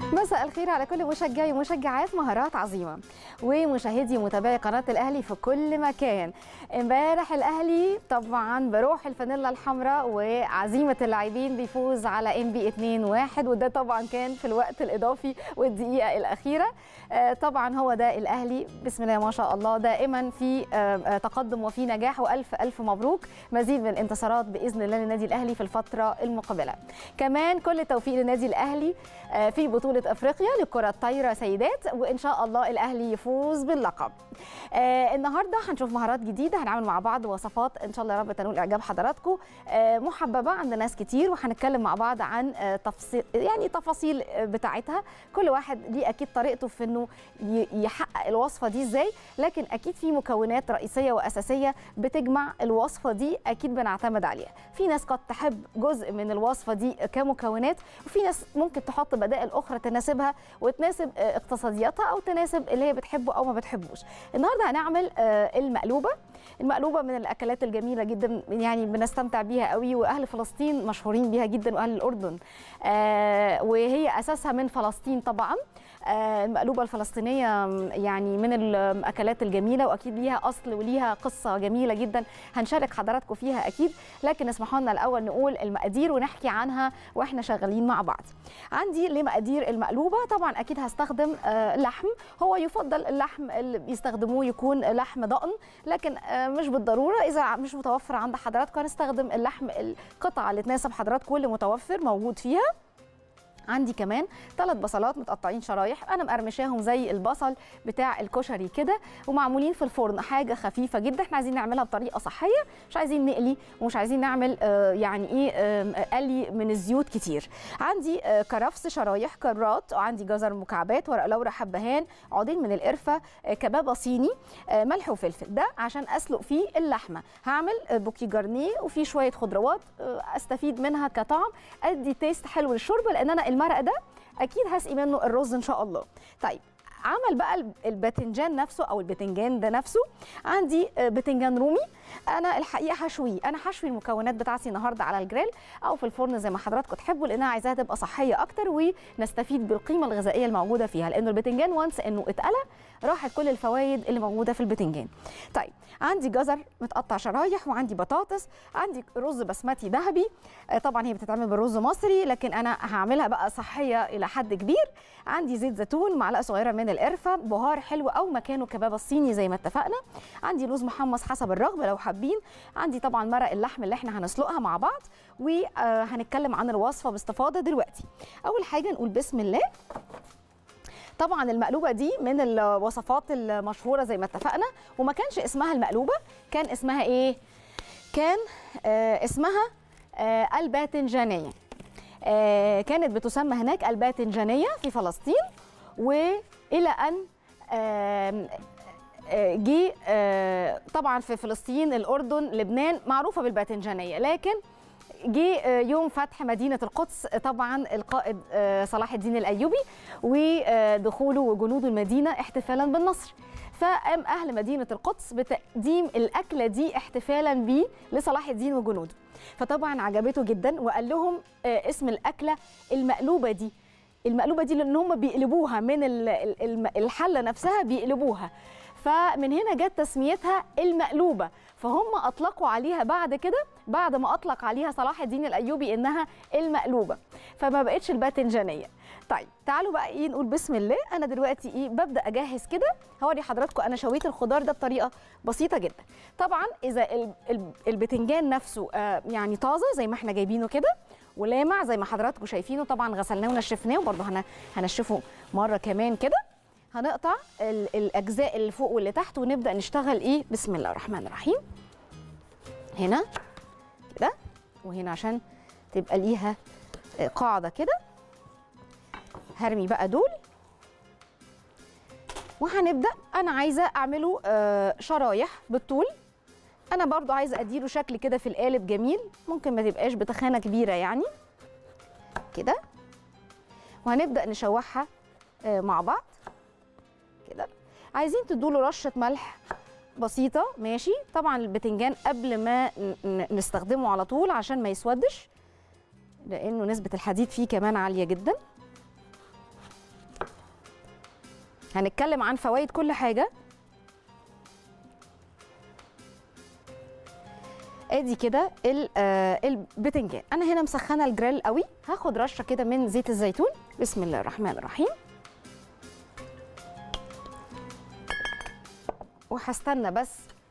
مساء الخير على كل مشجعي ومشجعات مهارات عظيمه ومشاهدي ومتابعي قناه الاهلي في كل مكان امبارح الاهلي طبعا بروح الفانيلا الحمراء وعزيمه اللاعبين بيفوز على ام بي 2-1 وده طبعا كان في الوقت الاضافي والدقيقه الاخيره آه، طبعا هو ده الاهلي بسم الله ما شاء الله دائما في آه، آه، تقدم وفي نجاح والف الف مبروك مزيد من الانتصارات باذن الله للنادي الاهلي في الفتره المقبله كمان كل التوفيق للنادي الاهلي آه، في بطوله افريقيا للكره الطايره سيدات وان شاء الله الاهلي يفوز باللقب آه، النهارده هنشوف مهارات جديده هنعمل مع بعض وصفات ان شاء الله يا رب تنول اعجاب حضراتكم آه، محببه عند ناس كتير وهنتكلم مع بعض عن آه، تفصيل يعني تفاصيل آه، بتاعتها كل واحد ليه اكيد طريقته في انه ي- يحقق الوصفه دي ازاي لكن اكيد في مكونات رئيسيه واساسيه بتجمع الوصفه دي اكيد بنعتمد عليها في ناس قد تحب جزء من الوصفه دي كمكونات وفي ناس ممكن تحط بدائل اخرى تناسبها وتناسب آه، اقتصادياتها او تناسب اللي هي بتحبه او ما بتحبوش النهارده هنعمل آه، المقلوبه المقلوبه من الاكلات الجميله جدا يعني بنستمتع بيها قوي واهل فلسطين مشهورين بيها جدا واهل الاردن آه، وهي اساسها من فلسطين طبعا آه، المقلوبه الفلسطينيه يعني من الاكلات الجميله واكيد ليها اصل وليها قصه جميله جدا هنشارك حضراتكم فيها اكيد لكن اسمحوا لنا الاول نقول المقادير ونحكي عنها واحنا شغالين مع بعض عندي لمقادير المقلوبه طبعا اكيد هستخدم آه، لحم هو يفضل اللحم اللي بيستخدموه يكون لحم ضأن لكن آه، مش بالضروره اذا مش متوفر عند حضراتكم هنستخدم اللحم القطعه اللي تناسب حضراتكم اللي متوفر موجود فيها عندي كمان ثلاث بصلات متقطعين شرايح انا مقرمشاهم زي البصل بتاع الكشري كده ومعمولين في الفرن حاجه خفيفه جدا احنا عايزين نعملها بطريقه صحيه مش عايزين نقلي ومش عايزين نعمل آه، يعني ايه آم، قلي من الزيوت كتير عندي آه، كرفس شرايح كرات وعندي جزر مكعبات ورق لورا حبهان عودين من القرفه آه، كبابه صيني آه، ملح وفلفل ده عشان اسلق فيه اللحمه هعمل آه، بوكي جارنيه وفيه شويه خضروات آه، استفيد منها كطعم ادي تيست حلو للشوربه لان انا المرق ده اكيد هسقي منه الرز ان شاء الله طيب عمل بقى الب- الباذنجان نفسه او الباذنجان ده نفسه عندي آه، باذنجان رومي انا الحقيقه هشويه انا هشوي المكونات بتاعتي النهارده على الجريل او في الفرن زي ما حضراتكم تحبوا لان انا عايزاها تبقى صحيه اكتر ونستفيد بالقيمه الغذائيه الموجوده فيها لانه الباذنجان وانس انه اتقلى راحت كل الفوائد اللي موجوده في الباذنجان طيب عندي جزر متقطع شرايح وعندي بطاطس عندي رز بسمتي ذهبي آه، طبعا هي بتتعمل بالرز مصري لكن انا هعملها بقى صحيه الى حد كبير عندي زيت زيتون معلقه صغيره من القرفه بهار حلو او مكانه كباب الصيني زي ما اتفقنا عندي لوز محمص حسب الرغبه لو حابين عندي طبعا مرق اللحم اللي احنا هنسلقها مع بعض وهنتكلم عن الوصفه باستفاضه دلوقتي اول حاجه نقول بسم الله طبعا المقلوبه دي من الوصفات المشهوره زي ما اتفقنا وما كانش اسمها المقلوبه كان اسمها ايه كان آه اسمها آه الباذنجانيه آه كانت بتسمى هناك الباذنجانيه في فلسطين والى ان آم، آه، جه آه، طبعا في فلسطين الاردن لبنان معروفه بالباذنجانيه لكن جه آه، يوم فتح مدينه القدس آه، طبعا القائد آه، صلاح الدين الايوبي ودخوله وجنود المدينه احتفالا بالنصر فقام اهل مدينه القدس بتقديم الاكله دي احتفالا بيه لصلاح الدين وجنوده فطبعا عجبته جدا وقال لهم آه، اسم الاكله المقلوبه دي المقلوبه دي لان هم بيقلبوها من ال- ال- الم- الحله نفسها بيقلبوها فمن هنا جت تسميتها المقلوبه فهم اطلقوا عليها بعد كده بعد ما اطلق عليها صلاح الدين الايوبي انها المقلوبه فما بقتش الباذنجانيه طيب تعالوا بقى ايه نقول بسم الله انا دلوقتي ايه ببدا اجهز كده هوري حضراتكم انا شويت الخضار ده بطريقه بسيطه جدا طبعا اذا ال- ال- البتنجان نفسه آه يعني طازه زي ما احنا جايبينه كده ولامع زي ما حضراتكم شايفينه طبعا غسلناه ونشفناه وبرده هن- هنشفه مره كمان كده هنقطع ال- الاجزاء اللي فوق واللي تحت ونبدا نشتغل ايه بسم الله الرحمن الرحيم هنا كده وهنا عشان تبقى ليها آه، قاعده كده هرمي بقى دول وهنبدا انا عايزه اعمله آه، شرايح بالطول انا برضو عايزه اديله شكل كده في القالب جميل ممكن ما تبقاش بتخانه كبيره يعني كده وهنبدا نشوحها آه، مع بعض كده عايزين تدوله رشه ملح بسيطه ماشي طبعا البتنجان قبل ما ن- ن- نستخدمه على طول عشان ما يسودش لانه نسبه الحديد فيه كمان عاليه جدا هنتكلم عن فوائد كل حاجه ادي كده ال- آه، البتنجان انا هنا مسخنه الجريل قوي هاخد رشه كده من زيت الزيتون بسم الله الرحمن الرحيم وهستنى بس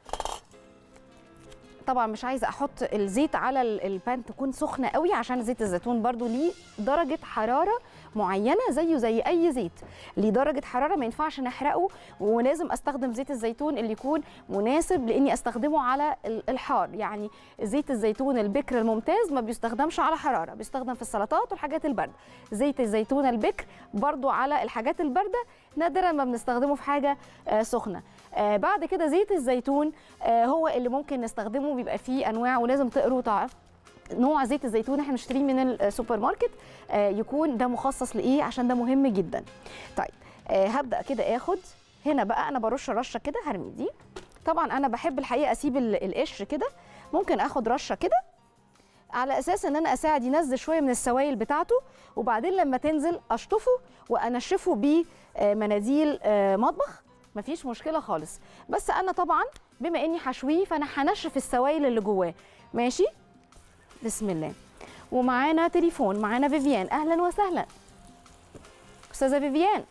طبعا مش عايزه احط الزيت على ال- البان تكون سخنه قوي عشان زيت الزيتون برضو ليه درجه حراره معينه زيه زي اي زيت ليه درجه حراره ما ينفعش نحرقه ولازم استخدم زيت الزيتون اللي يكون مناسب لاني استخدمه على ال- الحار يعني زيت الزيتون البكر الممتاز ما بيستخدمش على حراره بيستخدم في السلطات والحاجات البارده زيت الزيتون البكر برضو على الحاجات البارده نادرا ما بنستخدمه في حاجه آه، سخنه آه، بعد كده زيت الزيتون آه، هو اللي ممكن نستخدمه بيبقى فيه انواع ولازم تقروا تعرف نوع زيت الزيتون احنا بنشتريه من السوبر ماركت آه، يكون ده مخصص لايه عشان ده مهم جدا طيب آه، هبدا كده اخد هنا بقى انا برش رشه كده هرمي دي طبعا انا بحب الحقيقه اسيب ال- القشر كده ممكن اخد رشه كده على اساس ان انا اساعد ينزل شويه من السوائل بتاعته وبعدين لما تنزل اشطفه وانشفه بمناديل آه، مطبخ مفيش مشكله خالص بس انا طبعا بما اني حشويه فانا هنشف السوائل اللي جواه ماشي بسم الله ومعانا تليفون معانا فيفيان اهلا وسهلا استاذه فيفيان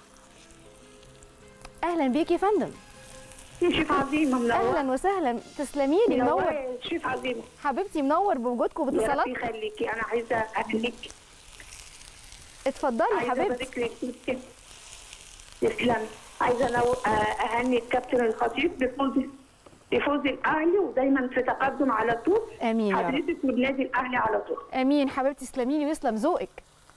اهلا بيكي يا فندم شيف عظيمة منورة اهلا وسهلا تسلمي لي منور منورة شيف عظيمة حبيبتي منور بوجودكم يا رب وباتصالات يخليكي أنا عايزة أهنيك اتفضلي عايزة حبيبتي أبارك لك تسلمي عايزة لو أهني الكابتن الخطيب بفوز بفوز الأهلي ودايما في تقدم على طول امين يا رب حضرتك والنادي الأهلي على طول امين حبيبتي تسلمي لي ويسلم ذوقك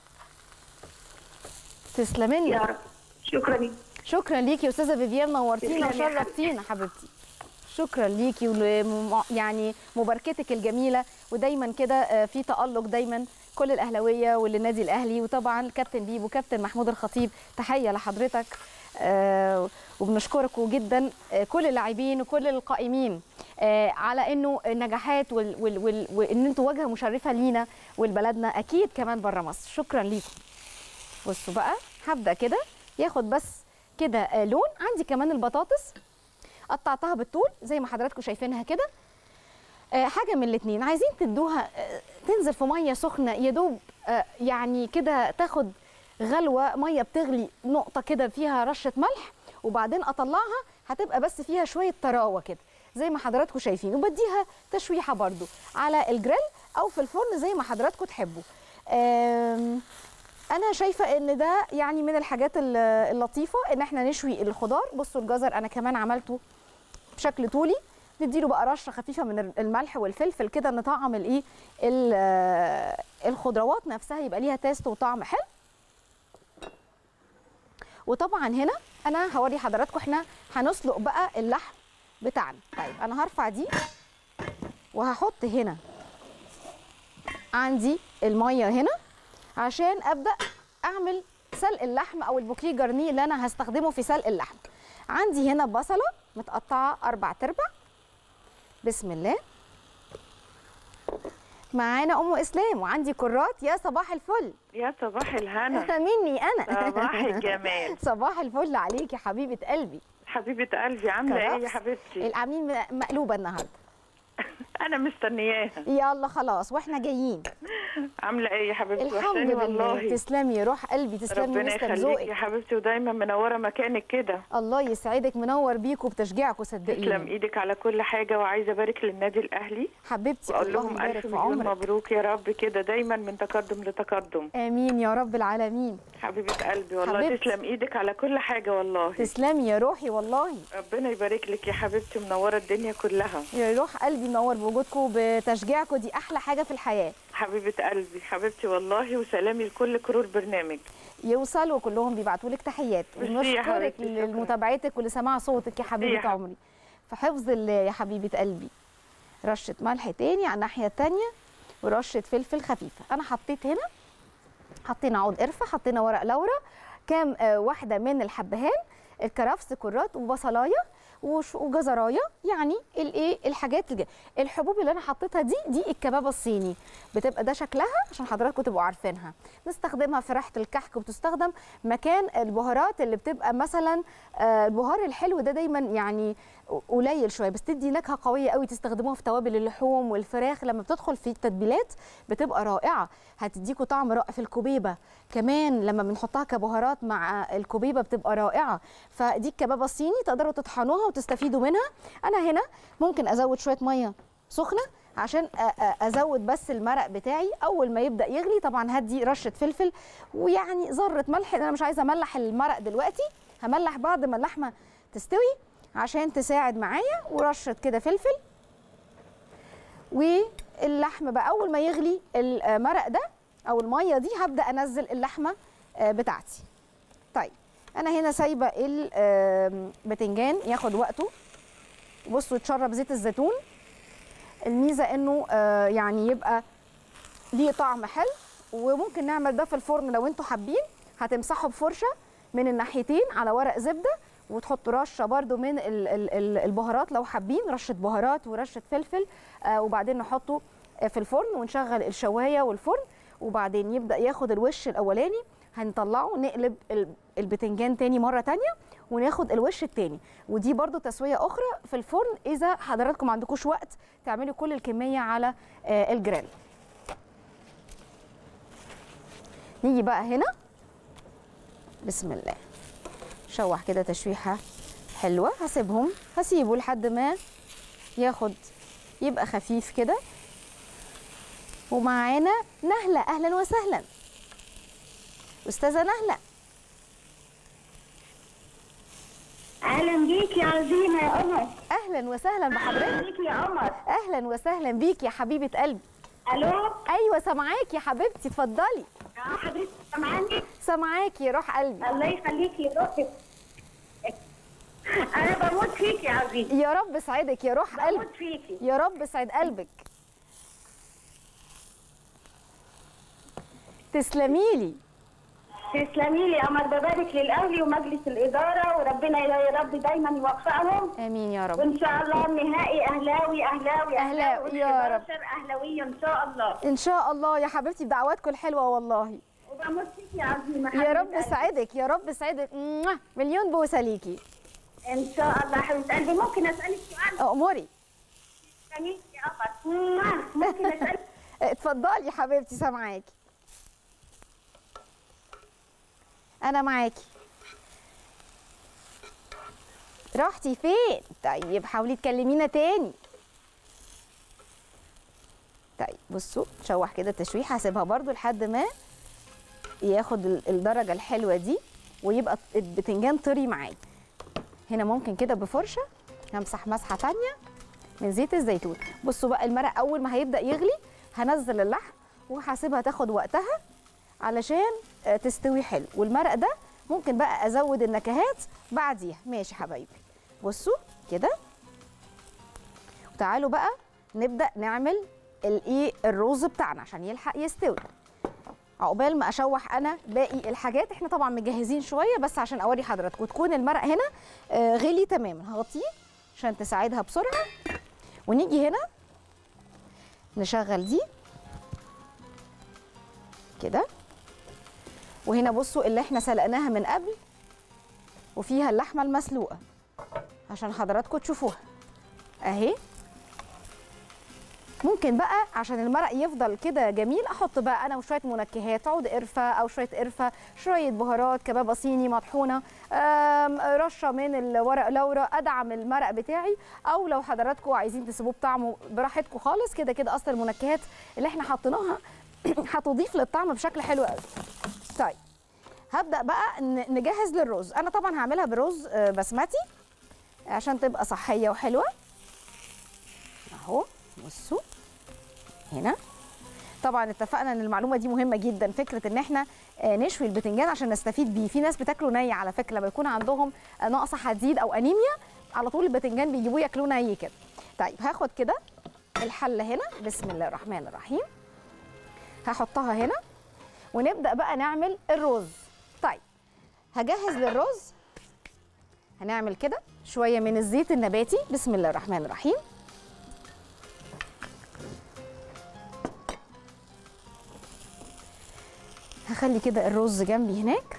تسلمي يا لي رب شكرا لك شكرا ليكي يا استاذه فيفيان نورتينا تسلمي يا وشرفتينا حبيبتي شكرا ليكي ول يعني مباركتك الجميله ودايما كده آه، في تالق دايما كل الاهلاويه والنادي الاهلي وطبعا كابتن بيبو كابتن محمود الخطيب تحيه لحضرتك آه، وبنشكركم جدا آه، كل اللاعبين وكل القائمين آه، على انه النجاحات وال- وال- وال- وان انتوا واجهه مشرفه لينا ولبلدنا اكيد كمان بره مصر شكرا ليكم بصوا بقى هبدا كده ياخد بس كده آه، لون عندي كمان البطاطس قطعتها بالطول زي ما حضراتكم شايفينها كده آه، حاجه من الاثنين عايزين تدوها آه، تنزل في ميه سخنه يا دوب آه، يعني كده تاخد غلوه ميه بتغلي نقطه كده فيها رشه ملح وبعدين اطلعها هتبقى بس فيها شويه طراوه كده زي ما حضراتكم شايفين وبديها تشويحه برده على الجريل او في الفرن زي ما حضراتكم تحبوا آم، انا شايفه ان ده يعني من الحاجات ال- اللطيفه ان احنا نشوي الخضار بصوا الجزر انا كمان عملته بشكل طولي نديله بقى رشه خفيفه من الملح والفلفل كده نطعم الايه ال- آه، الخضروات نفسها يبقى ليها تيست وطعم حلو وطبعا هنا انا هوري حضراتكم احنا هنسلق بقى اللحم بتاعنا طيب انا هرفع دي وهحط هنا عندي الميه هنا عشان ابدا اعمل سلق اللحم او البوكيه جرنيه اللي انا هستخدمه في سلق اللحم عندي هنا بصله متقطعه اربع تربع بسم الله معانا ام اسلام وعندي كرات يا صباح الفل يا صباح الهنا مني انا صباح الجمال صباح الفل عليك يا حبيبه قلبي حبيبه قلبي عامله ايه يا كرفس. حبيبتي العاملين مقلوبه النهارده انا مستنياها يلا خلاص واحنا جايين عامله ايه يا حبيبتي الحمد وحشاني لله والله تسلمي روح قلبي تسلمي ربنا ويسلم يخليك يا ذوقك حبيبتي ودايما منوره مكانك كده الله يسعدك منور بيكم وبتشجيعكم تسلم صدقيني ايدك على كل حاجه وعايزه ابارك للنادي الاهلي حبيبتي واقول الله لهم يبارك الف في مليون عمرك مبروك يا رب كده دايما من تقدم لتقدم امين يا رب العالمين حبيبه قلبي والله حبيبتي. تسلم ايدك على كل حاجه والله تسلمي يا روحي والله ربنا يبارك لك يا حبيبتي منوره الدنيا كلها يا روح قلبي منور بوجودكم بتشجيعكم دي احلى حاجه في الحياه حبيبه قلبي حبيبتي والله وسلامي لكل كرور برنامج يوصل وكلهم بيبعتوا لك تحيات ميرسي يا ونشكرك حبيبتي، شكراً. لمتابعتك ولسماع صوتك يا حبيبه حبيبتي. عمري في حفظ الله يا حبيبه قلبي رشه ملح تاني على الناحيه التانيه ورشه فلفل خفيفه انا حطيت هنا حطينا عود قرفه حطينا ورق لورا كام آه، واحده من الحبهان الكرفس كرات وبصلايه وش- وجزرايه يعني الايه الحاجات الج- الحبوب اللي انا حطيتها دي دي الكبابه الصيني بتبقى ده شكلها عشان حضراتكم تبقوا عارفينها نستخدمها في ريحه الكحك وبتستخدم مكان البهارات اللي بتبقى مثلا آه، البهار الحلو ده دايما يعني قليل شويه بس تدي نكهه قويه قوي تستخدموها في توابل اللحوم والفراخ لما بتدخل في التتبيلات بتبقى رائعه هتديكوا طعم رائع في الكوبيبه كمان لما بنحطها كبهارات مع الكوبيبه بتبقى رائعه فدي الكبابه الصيني تقدروا تطحنوها وتستفيدوا منها انا هنا ممكن ازود شويه ميه سخنه عشان أ- أ- ازود بس المرق بتاعي اول ما يبدا يغلي طبعا هدي رشه فلفل ويعني ذره ملح لأن انا مش عايزه املح المرق دلوقتي هملح بعد ما اللحمه تستوي عشان تساعد معايا ورشه كده فلفل واللحم بقى اول ما يغلي المرق ده او الميه دي هبدا انزل اللحمه آه، بتاعتي طيب انا هنا سايبه البتنجان ياخد وقته بصوا يتشرب زيت الزيتون الميزه انه آه، يعني يبقى ليه طعم حلو وممكن نعمل ده في الفرن لو انتوا حابين هتمسحوا بفرشه من الناحيتين على ورق زبده وتحطوا رشه برده من ال- ال- ال- البهارات لو حابين رشه بهارات ورشه فلفل آه، وبعدين نحطه آه، في الفرن ونشغل الشوايه والفرن وبعدين يبدا ياخد الوش الاولاني هنطلعه نقلب ال- البتنجان تاني مره تانية وناخد الوش التاني ودي برضو تسويه اخرى في الفرن اذا حضراتكم ما عندكوش وقت تعملوا كل الكميه على آه، الجريل نيجي بقى هنا بسم الله شوح كده تشويحه حلوه هسيبهم هسيبه لحد ما ياخد يبقى خفيف كده ومعانا نهله اهلا وسهلا استاذه نهله اهلا بيك يا عزيمه يا قمر اهلا وسهلا بحضرتك بيك يا قمر اهلا وسهلا بيك يا حبيبه قلبي الو ايوه سامعاكي يا حبيبتي اتفضلي اه حضرتك سامعاني سامعاكي يا روح قلبي الله يخليكي يا روحي انا بموت فيك يا عزيزي يا رب سعدك يا روح قلبي بموت فيكي يا رب سعد قلبك تسلمي لي تسلمي لي يا قمر ببارك للاهلي ومجلس الاداره وربنا يا رب دايما يوفقهم امين يا رب وان شاء الله النهائي اهلاوي اهلاوي أهلاوي، يا رب. والحداشر اهلاويه ان شاء الله ان شاء الله يا حبيبتي بدعواتكم الحلوه والله وبموت فيك يا عزيمه يا حبيبة رب قلبي. سعدك يا رب سعدك موah. مليون بوسه ليكي ان شاء الله حبيبه قلبي ممكن اسالك سؤال اموري جميل يا قمر ممكن اسالك اتفضلي يا حبيبتي سامعاكي انا معاكي رحتي فين طيب حاولي تكلمينا تاني طيب بصوا شوح كده التشويح هسيبها برضو لحد ما ياخد ال- الدرجه الحلوه دي ويبقى البتنجان طري معايا هنا ممكن كده بفرشه همسح مسحه تانية من زيت الزيتون بصوا بقى المرق اول ما هيبدا يغلي هنزل اللحم وهسيبها تاخد وقتها علشان آه، تستوي حلو والمرق ده ممكن بقى ازود النكهات بعديها ماشي حبايبي بصوا كده وتعالوا بقى نبدا نعمل الايه الرز بتاعنا عشان يلحق يستوي عقبال ما اشوح انا باقي الحاجات احنا طبعا مجهزين شويه بس عشان اوري حضراتكم تكون المرق هنا آه، غلي تماما هغطيه عشان تساعدها بسرعه ونيجي هنا نشغل دي كده وهنا بصوا اللي احنا سلقناها من قبل وفيها اللحمه المسلوقه عشان حضراتكم تشوفوها اهي ممكن بقى عشان المرق يفضل كده جميل احط بقى انا وشويه منكهات عود قرفه او شويه قرفه شويه بهارات كبابه صيني مطحونه آم، رشه من الورق لورا ادعم المرق بتاعي او لو حضراتكم عايزين تسيبوه بطعمه براحتكم خالص كده كده اصلا المنكهات اللي احنا حطيناها هتضيف للطعم بشكل حلو قوي طيب هبدا بقى ن- نجهز للرز انا طبعا هعملها برز آه، بسمتي عشان تبقى صحيه وحلوه اهو بصوا هنا طبعا اتفقنا ان المعلومه دي مهمه جدا فكره ان احنا آه، نشوي البتنجان عشان نستفيد بيه في ناس بتاكله ني على فكره لما يكون عندهم آه، نقص حديد او انيميا على طول البتنجان بيجيبوه ياكلوه ني كده طيب هاخد كده الحله هنا بسم الله الرحمن الرحيم هحطها هنا ونبدا بقى نعمل الرز طيب هجهز للرز هنعمل كده شويه من الزيت النباتي بسم الله الرحمن الرحيم هخلي كده الرز جنبي هناك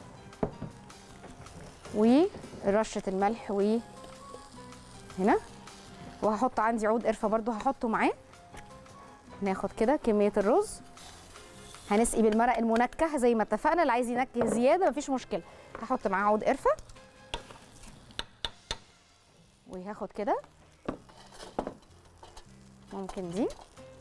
ورشه الملح و هنا وهحط عندي عود قرفه برضو هحطه معاه ناخد كده كميه الرز هنسقي بالمرق المنكه زي ما اتفقنا اللي عايز ينكه زياده مفيش مشكله هحط معاه عود قرفه وهاخد كده ممكن دي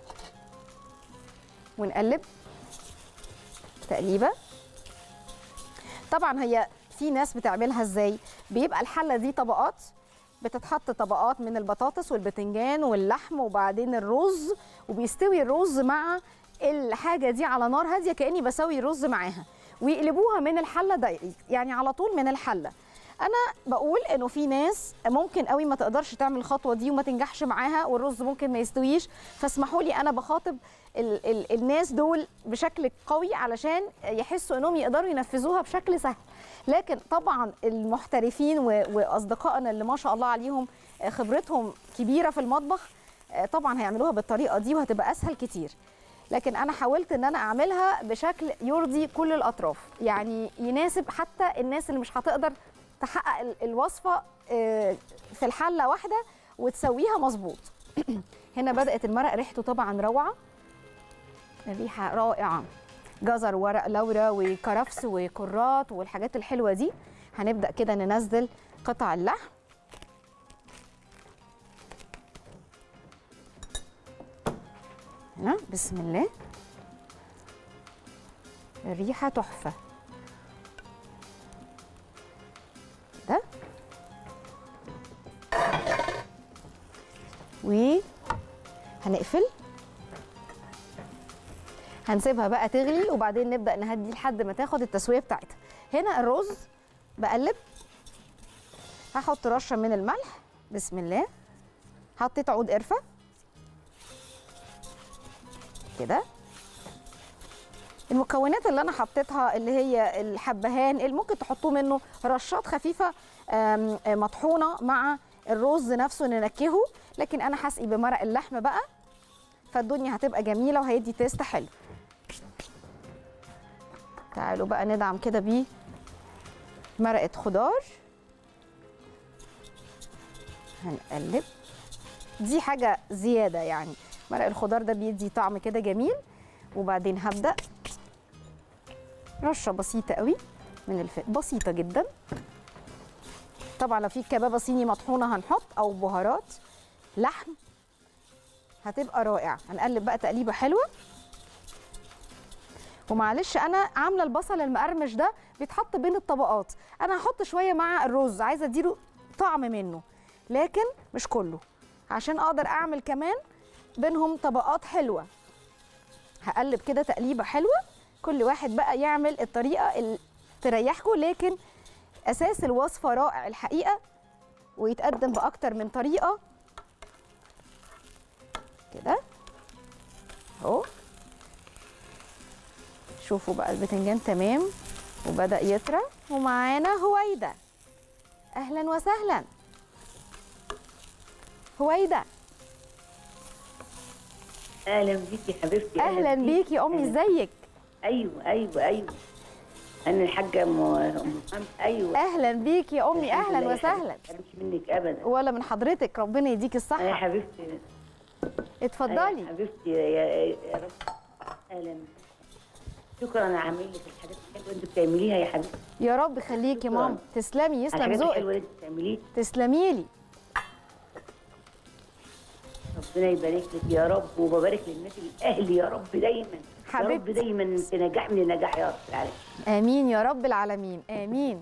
ونقلب تقليبه طبعا هي في ناس بتعملها ازاي بيبقى الحله دي طبقات بتتحط طبقات من البطاطس والبتنجان واللحم وبعدين الرز وبيستوي الرز مع الحاجه دي على نار هاديه كاني بسوي رز معاها ويقلبوها من الحله دقيق يعني على طول من الحله انا بقول انه في ناس ممكن قوي ما تقدرش تعمل الخطوه دي وما تنجحش معاها والرز ممكن ما يستويش فاسمحوا لي انا بخاطب ال ال الناس دول بشكل قوي علشان يحسوا انهم يقدروا ينفذوها بشكل سهل لكن طبعا المحترفين و- واصدقائنا اللي ما شاء الله عليهم خبرتهم كبيره في المطبخ طبعا هيعملوها بالطريقه دي وهتبقى اسهل كتير لكن انا حاولت ان انا اعملها بشكل يرضي كل الاطراف يعني يناسب حتى الناس اللي مش هتقدر تحقق ال- الوصفه آه، في الحله واحده وتسويها مظبوط هنا بدات المرق ريحته طبعا روعه الريحه رائعه جزر ورق لورا وكرفس وكرات والحاجات الحلوه دي هنبدا كده ننزل قطع اللحم هنا بسم الله الريحه تحفه كده وهنقفل هنسيبها بقى تغلي وبعدين نبدا نهدي لحد ما تاخد التسويه بتاعتها هنا الرز بقلب هحط رشه من الملح بسم الله حطيت عود قرفه كده المكونات اللي انا حطيتها اللي هي الحبهان اللي ممكن تحطوه منه رشات خفيفه آم، آم، مطحونه مع الرز نفسه ننكهه لكن انا هسقي بمرق اللحم بقى فالدنيا هتبقى جميله وهيدي تيست حلو تعالوا بقى ندعم كده بيه مرقه خضار هنقلب دي حاجه زياده يعني مرق الخضار ده بيدي طعم كده جميل وبعدين هبدا رشه بسيطه قوي من الفلفل بسيطه جدا طبعا لو في كبابه صيني مطحونه هنحط او بهارات لحم هتبقى رائعه هنقلب بقى تقليبه حلوه ومعلش انا عامله البصل المقرمش ده بيتحط بين الطبقات انا هحط شويه مع الرز عايزه اديله طعم منه لكن مش كله عشان اقدر اعمل كمان بينهم طبقات حلوه هقلب كده تقليبه حلوه كل واحد بقى يعمل الطريقه اللي تريحكم لكن اساس الوصفه رائع الحقيقه ويتقدم باكتر من طريقه كده اهو شوفوا بقى البتنجان تمام وبدا يطرى ومعانا هويدا اهلا وسهلا هويدا اهلا بيكي حبيبتي اهلا بيك يا امي ازيك ايوه ايوه ايوه انا الحاجه ام أم محمد ايوه اهلا بيك يا امي الحمد اهلا لله يا وسهلا حبيبتي، ما تحرمش منك ابدا ولا من حضرتك ربنا يديك يا الصحه حبيبتي يا اتفضلي حبيبتي يا, يا, يا رب اهلا شكرا انا عامل لك الحاجات الحلوه اللي انت بتعمليها يا حبيبتي يا رب خليك يا شكراً. ماما تسلمي يسلم الحاجات الحلوه ذوقك اللي انت بتعمليها تسلمي لي ربنا يبارك لك يا رب وببارك للناس الاهل يا رب دايما يا رب حبيبتي. دايما في نجاح من النجاح يا رب العالمين امين يا رب العالمين امين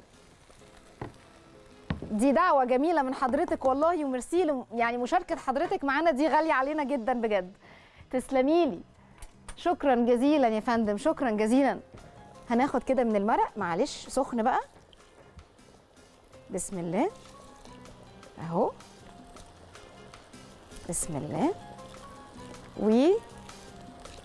دي دعوة جميلة من حضرتك والله وميرسي ل- يعني مشاركة حضرتك معانا دي غالية علينا جدا بجد تسلمي لي شكرا جزيلا يا فندم شكرا جزيلا هناخد كده من المرق معلش سخن بقى بسم الله اهو بسم الله و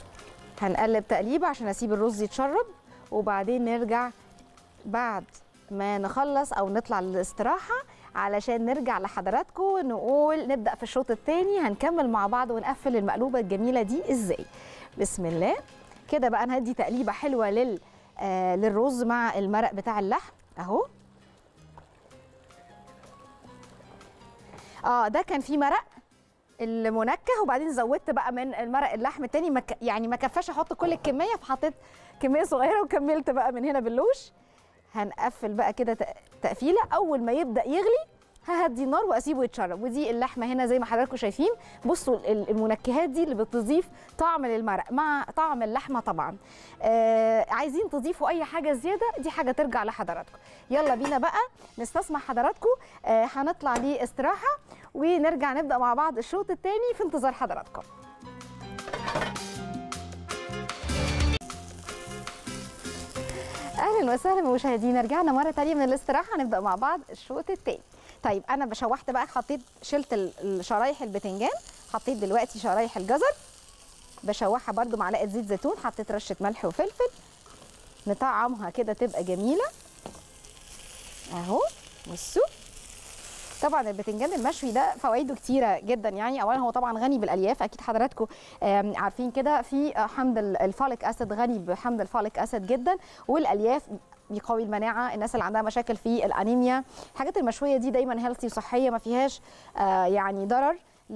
هنقلب تقليبه عشان اسيب الرز يتشرب وبعدين نرجع بعد ما نخلص او نطلع للاستراحه علشان نرجع لحضراتكم نقول نبدا في الشوط الثاني هنكمل مع بعض ونقفل المقلوبه الجميله دي ازاي بسم الله كده بقى انا هدي تقليبه حلوه لل آه للرز مع المرق بتاع اللحم اهو اه ده كان فيه مرق المنكه وبعدين زودت بقى من المرق اللحم التاني مك... يعني ما كفاش احط كل الكميه فحطيت كميه صغيره وكملت بقى من هنا باللوش هنقفل بقى كده تق- تقفيله اول ما يبدا يغلي ههدي النار واسيبه يتشرب ودي اللحمه هنا زي ما حضراتكم شايفين بصوا ال- المنكهات دي اللي بتضيف طعم للمرق مع طعم اللحمه طبعا آه عايزين تضيفوا اي حاجه زياده دي حاجه ترجع لحضراتكم يلا بينا بقى نستسمع حضراتكم آه هنطلع لاستراحه ونرجع نبدا مع بعض الشوط الثاني في انتظار حضراتكم اهلا وسهلا بمشاهدينا رجعنا مره تانية من الاستراحه هنبدا مع بعض الشوط التاني طيب انا بشوحت بقى حطيت شلت ال- الشرايح البتنجان حطيت دلوقتي شرايح الجزر بشوحها برده معلقه زيت زيتون حطيت رشه ملح وفلفل نطعمها كده تبقى جميله اهو بصوا طبعا البتنجان المشوي ده فوائده كتيره جدا يعني اولا هو طبعا غني بالالياف اكيد حضراتكم آم، عارفين كده في آه، حمض ال- الفوليك اسيد غني بحمض الفوليك اسيد جدا والالياف بيقوي المناعه الناس اللي عندها مشاكل في الانيميا الحاجات المشويه دي دايما هيلثي وصحيه ما فيهاش آه، يعني ضرر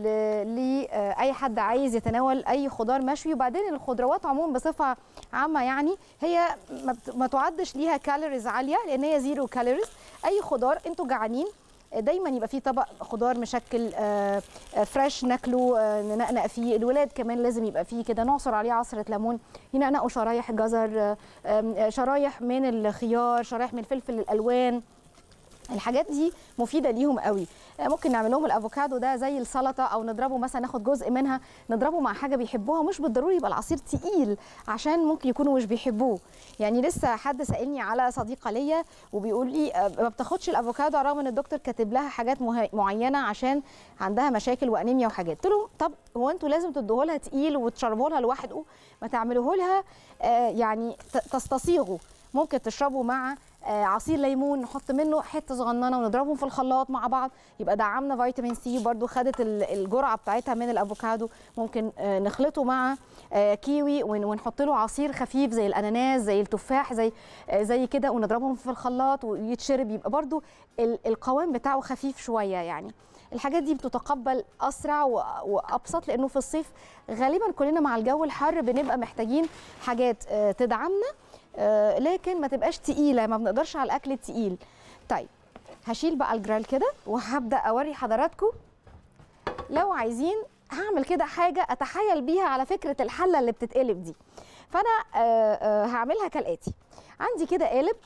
لاي حد عايز يتناول اي خضار مشوي وبعدين الخضروات عموما بصفه عامه يعني هي ما بت- ما تعدش ليها كالوريز عاليه لان هي زيرو كالوريز اي خضار انتوا جعانين دايما يبقى فيه طبق خضار مشكل آه، آه، فريش ناكله آه، ننقنق فيه الولاد كمان لازم يبقى فيه كده نعصر عليه عصره ليمون ينقنقوا شرايح جزر آه، آم، شرايح من الخيار شرايح من الفلفل الالوان الحاجات دي مفيده ليهم قوي آه، ممكن نعمل لهم الافوكادو ده زي السلطه او نضربه مثلا ناخد جزء منها نضربه مع حاجه بيحبوها مش بالضروري يبقى العصير تقيل عشان ممكن يكونوا مش بيحبوه يعني لسه حد سالني على صديقه ليا وبيقول لي آه، ما بتاخدش الافوكادو رغم ان الدكتور كاتب لها حاجات مه- معينه عشان عندها مشاكل وانيميا وحاجات قلت له طب هو انتوا لازم تدوه لها تقيل وتشربوه لها لوحده ما تعملوه لها آه، يعني ت- تستصيغوا ممكن تشربوا مع آه، عصير ليمون نحط منه حته صغننه ونضربهم في الخلاط مع بعض يبقى دعمنا فيتامين سي برضو خدت ال- الجرعه بتاعتها من الافوكادو ممكن آه، نخلطه مع آه، كيوي ون- ونحط له عصير خفيف زي الاناناس زي التفاح زي آه، زي كده ونضربهم في الخلاط ويتشرب يبقى برضو ال- القوام بتاعه خفيف شويه يعني الحاجات دي بتتقبل اسرع و- وابسط لانه في الصيف غالبا كلنا مع الجو الحر بنبقى محتاجين حاجات آه، تدعمنا آه، لكن ما تبقاش تقيله ما بنقدرش على الاكل التقيل طيب هشيل بقى الجرال كده وهبدا اوري حضراتكم لو عايزين هعمل كده حاجه اتحايل بيها على فكره الحله اللي بتتقلب دي فانا آه، آه، هعملها كالاتي عندي كده قالب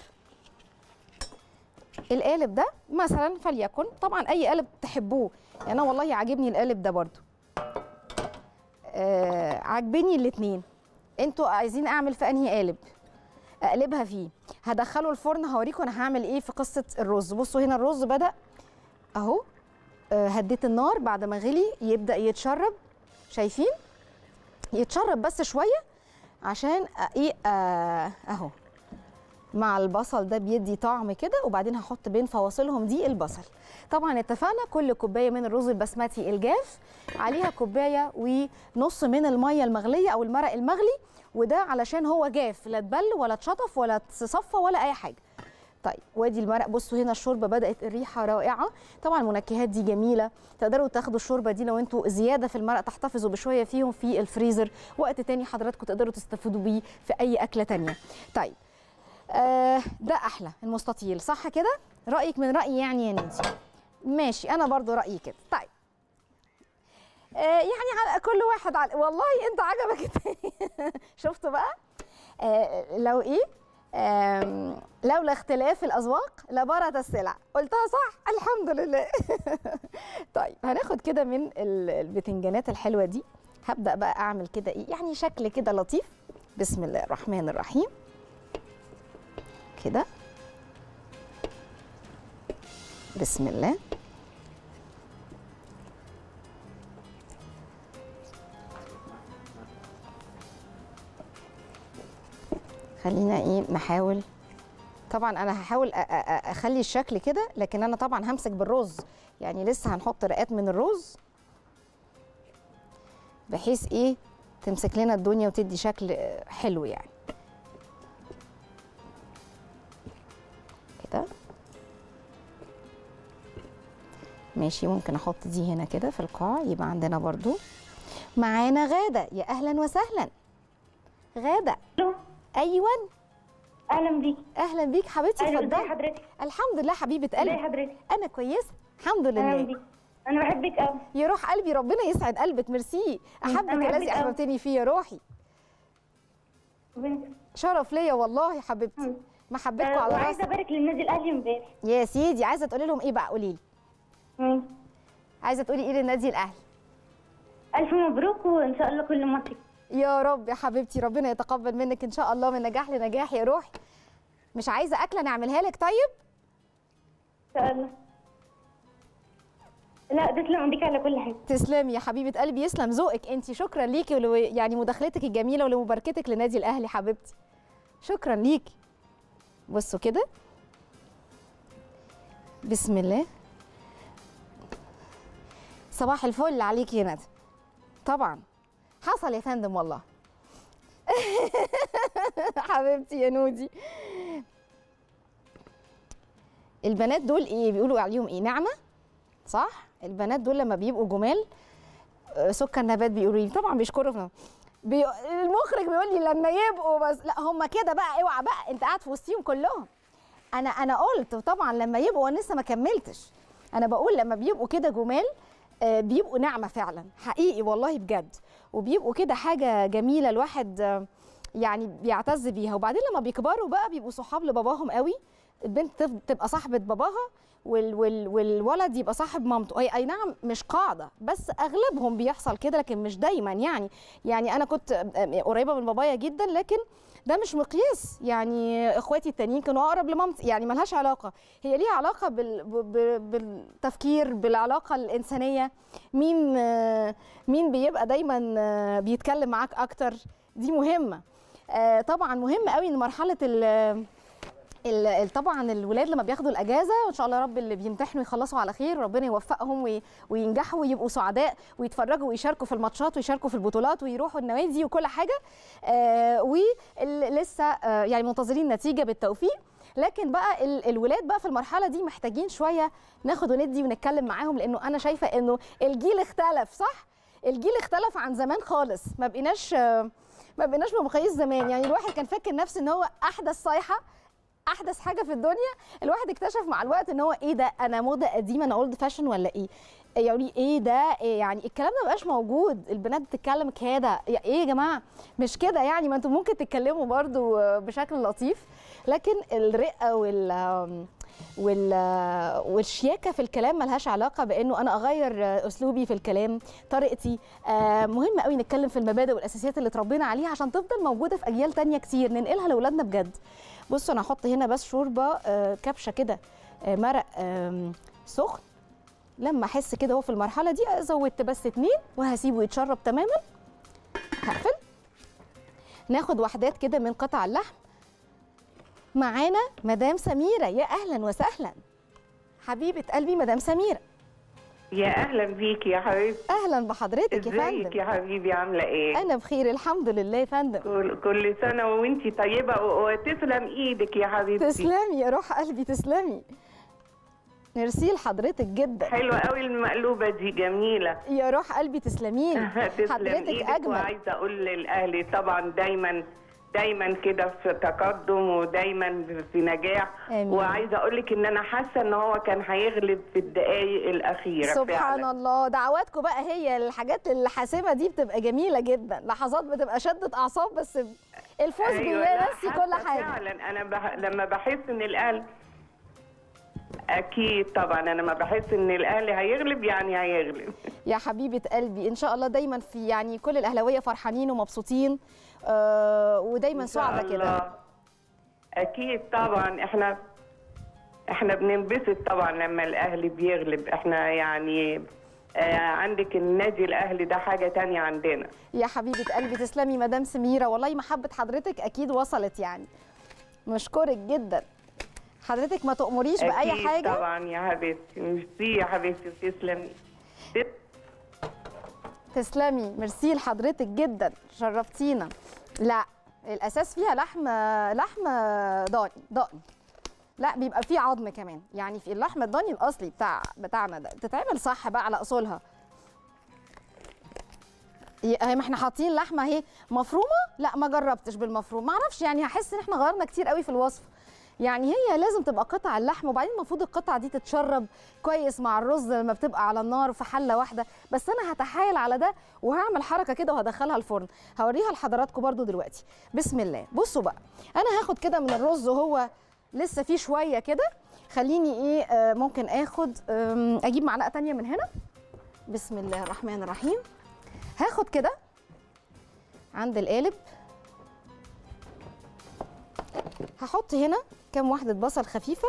القالب ده مثلا فليكن طبعا اي قالب تحبوه يعني انا والله عاجبني القالب ده برضو آه عاجبني الاتنين انتوا عايزين اعمل في انهي قالب اقلبها فيه هدخله الفرن هوريكم انا هعمل ايه في قصه الرز بصوا هنا الرز بدا اهو آه، هديت النار بعد ما غلي يبدا يتشرب شايفين يتشرب بس شويه عشان آه، ايه آه، اهو مع البصل ده بيدي طعم كده وبعدين هحط بين فواصلهم دي البصل طبعا اتفقنا كل كوبايه من الرز البسمتي الجاف عليها كوبايه ونص من الميه المغليه او المرق المغلي وده علشان هو جاف لا اتبل ولا اتشطف ولا اتصفى ولا اي حاجه طيب وادي المرق بصوا هنا الشوربه بدات الريحه رائعه طبعا المنكهات دي جميله تقدروا تاخدوا الشوربه دي لو انتوا زياده في المرق تحتفظوا بشويه فيهم في الفريزر وقت تاني حضراتكم تقدروا تستفيدوا بيه في اي اكله تانية طيب آه ده احلى المستطيل صح كده رايك من رايي يعني يا نانسي ماشي انا برضو رايي كده طيب آه يعني على كل واحد على والله انت عجبك التاني شفتوا بقى آه لو ايه آم، لولا اختلاف الاذواق لبارت السلع قلتها صح الحمد لله طيب هناخد كده من ال- البتنجانات الحلوه دي هبدا بقى اعمل كده ايه يعني شكل كده لطيف بسم الله الرحمن الرحيم كده بسم الله خلينا ايه نحاول طبعا انا هحاول أ- أ- أ- اخلي الشكل كده لكن انا طبعا همسك بالرز يعني لسه هنحط رقات من الرز بحيث ايه تمسك لنا الدنيا وتدي شكل آه، حلو يعني كده ماشي ممكن احط دي هنا كده في القاع يبقى عندنا برضو معانا غادة يا اهلا وسهلا غادة الو ايوه اهلا بيكي اهلا بيك حبيبتي اهلا ازي اتفضلي حضرتك الحمد لله حبيبه ازي قلبي حضرتك انا كويسه الحمد اهلا لله بيكي انا بحبك قوي يروح قلبي ربنا يسعد قلبك ميرسي احبك أنا الذي بحبك أوي. احببتني فيه يا روحي شرف ليا والله يا حبيبتي محبتكم على وعايزه راسي ابارك للنادي الاهلي امبارح يا سيدي عايزه تقولي لهم ايه بقى قولي لي مم. عايزه تقولي ايه للنادي الاهلي الف مبروك وان شاء الله كل ماتش يا رب يا حبيبتي ربنا يتقبل منك ان شاء الله من نجاح لنجاح يا روحي مش عايزه اكله نعملها لك طيب ان شاء الله لا تسلم ايديك على كل حاجه تسلمي يا حبيبه قلبي يسلم ذوقك انت شكرا ليكي ولو يعني مداخلتك الجميله ولمباركتك لنادي الاهلي حبيبتي شكرا ليكي بصوا كده بسم الله صباح الفل عليكي يا ندى طبعا حصل يا فندم والله حبيبتي يا نودي البنات دول ايه بيقولوا عليهم ايه نعمه صح البنات دول لما بيبقوا جمال آه، سكر نبات بيقولوا لي طبعا بيشكروا في بي... المخرج بيقول لي لما يبقوا بس لا هم كده بقى اوعى بقى انت قاعد في وسطيهم كلهم انا انا قلت طبعا لما يبقوا انا لسه ما كملتش انا بقول لما بيبقوا كده جمال آه، بيبقوا نعمه فعلا حقيقي والله بجد وبيبقوا كده حاجه جميله الواحد آه، يعني بيعتز بيها وبعدين لما بيكبروا بقى بيبقوا صحاب لباباهم قوي البنت تف- تبقى صاحبه باباها وال وال والولد يبقى صاحب مامته اي اي نعم مش قاعده بس اغلبهم بيحصل كده لكن مش دايما يعني يعني انا كنت قريبه من بابايا جدا لكن ده مش مقياس يعني اخواتي التانيين كانوا اقرب لمامتي يعني ملهاش علاقه هي ليها علاقه بال ب- ب- بالتفكير بالعلاقه الانسانيه مين آه، مين بيبقى دايما آه، بيتكلم معاك اكتر دي مهمه آه، طبعا مهم قوي ان مرحله ال- ال- ال- طبعا الولاد لما بياخدوا الاجازه وان شاء الله يا رب اللي بيمتحنوا يخلصوا على خير ربنا يوفقهم وي- وينجحوا ويبقوا سعداء ويتفرجوا ويشاركوا في الماتشات ويشاركوا في البطولات ويروحوا النوادي وكل حاجه آه ولسه آه يعني منتظرين نتيجه بالتوفيق لكن بقى ال- الولاد بقى في المرحله دي محتاجين شويه ناخد وندي ونتكلم معاهم لانه انا شايفه انه الجيل اختلف صح الجيل اختلف عن زمان خالص ما بقيناش آه، ما بقيناش بمقاييس زمان يعني الواحد كان فاكر نفسه ان هو احدث صيحه احدث حاجه في الدنيا الواحد اكتشف مع الوقت ان هو ايه ده انا موضه قديمه انا اولد فاشن ولا ايه يعني ايه ده إيه يعني الكلام ده مبقاش موجود البنات بتتكلم كده يا- ايه يا جماعه مش كده يعني ما انتم ممكن تتكلموا برضو بشكل لطيف لكن الرقه وال وال والشياكه في الكلام ملهاش علاقه بانه انا اغير اسلوبي في الكلام طريقتي آه، مهم قوي نتكلم في المبادئ والاساسيات اللي اتربينا عليها عشان تفضل موجوده في اجيال تانية كتير ننقلها لاولادنا بجد بصوا انا هحط هنا بس شوربه آه، كبشه كده آه، مرق آم، سخن لما احس كده هو في المرحله دي زودت بس اتنين وهسيبه يتشرب تماما هقفل ناخد وحدات كده من قطع اللحم معانا مدام سميره يا اهلا وسهلا حبيبه قلبي مدام سميره يا اهلا بيكي يا حبيبتي اهلا بحضرتك يا ازيك فندم يا حبيبي عامله ايه انا بخير الحمد لله يا فندم كل, كل سنه وانتي طيبه و- وتسلم ايدك يا حبيبتي تسلمي يا روح قلبي تسلمي ميرسي لحضرتك جدا حلوه قوي المقلوبه دي جميله يا روح قلبي تسلمين تسلم حضرتك ايدك اجمل وعايزه اقول للاهلي طبعا دايما دايما كده في تقدم ودايما في نجاح آمين. وعايزه اقول لك ان انا حاسه ان هو كان هيغلب في الدقائق الاخيره سبحان فعلا. الله دعواتكم بقى هي الحاجات الحاسمه دي بتبقى جميله جدا لحظات بتبقى شده اعصاب بس الفوز أيوة، لا، بينسي كل حاسة حاجه فعلا انا بح... لما بحس ان الاهلي اكيد طبعا انا لما بحس ان الاهلي هيغلب يعني هيغلب يا حبيبه قلبي ان شاء الله دايما في يعني كل الاهلاويه فرحانين ومبسوطين آه ودايما إن شاء سعداء كده الله. اكيد طبعا احنا احنا بننبسط طبعا لما الاهلي بيغلب احنا يعني آه عندك النادي الاهلي ده حاجه تانية عندنا يا حبيبه قلبي تسلمي مدام سميره والله محبه حضرتك اكيد وصلت يعني مشكورك جدا حضرتك ما تأمريش بأي أكيد حاجة طبعا يا حبيبتي ميرسي يا حبيبتي تسلمي تسلمي ميرسي لحضرتك جدا شرفتينا لا الاساس فيها لحم لحم ضاني ضاني لا بيبقى فيه عظم كمان يعني في اللحم الضاني الاصلي بتاع بتاعنا ده تتعمل صح بقى على اصولها ي- اهي ما احنا حاطين لحمه اهي مفرومه لا ما جربتش بالمفروم ما اعرفش يعني هحس ان احنا غيرنا كتير قوي في الوصف يعني هي لازم تبقى قطع اللحم وبعدين المفروض القطعه دي تتشرب كويس مع الرز لما بتبقى على النار في حله واحده بس انا هتحايل على ده وهعمل حركه كده وهدخلها الفرن هوريها لحضراتكم برضو دلوقتي بسم الله بصوا بقى انا هاخد كده من الرز وهو لسه فيه شويه كده خليني ايه آه ممكن اخد آم، اجيب معلقه تانية من هنا بسم الله الرحمن الرحيم هاخد كده عند القالب هحط هنا كام واحدة بصل خفيفة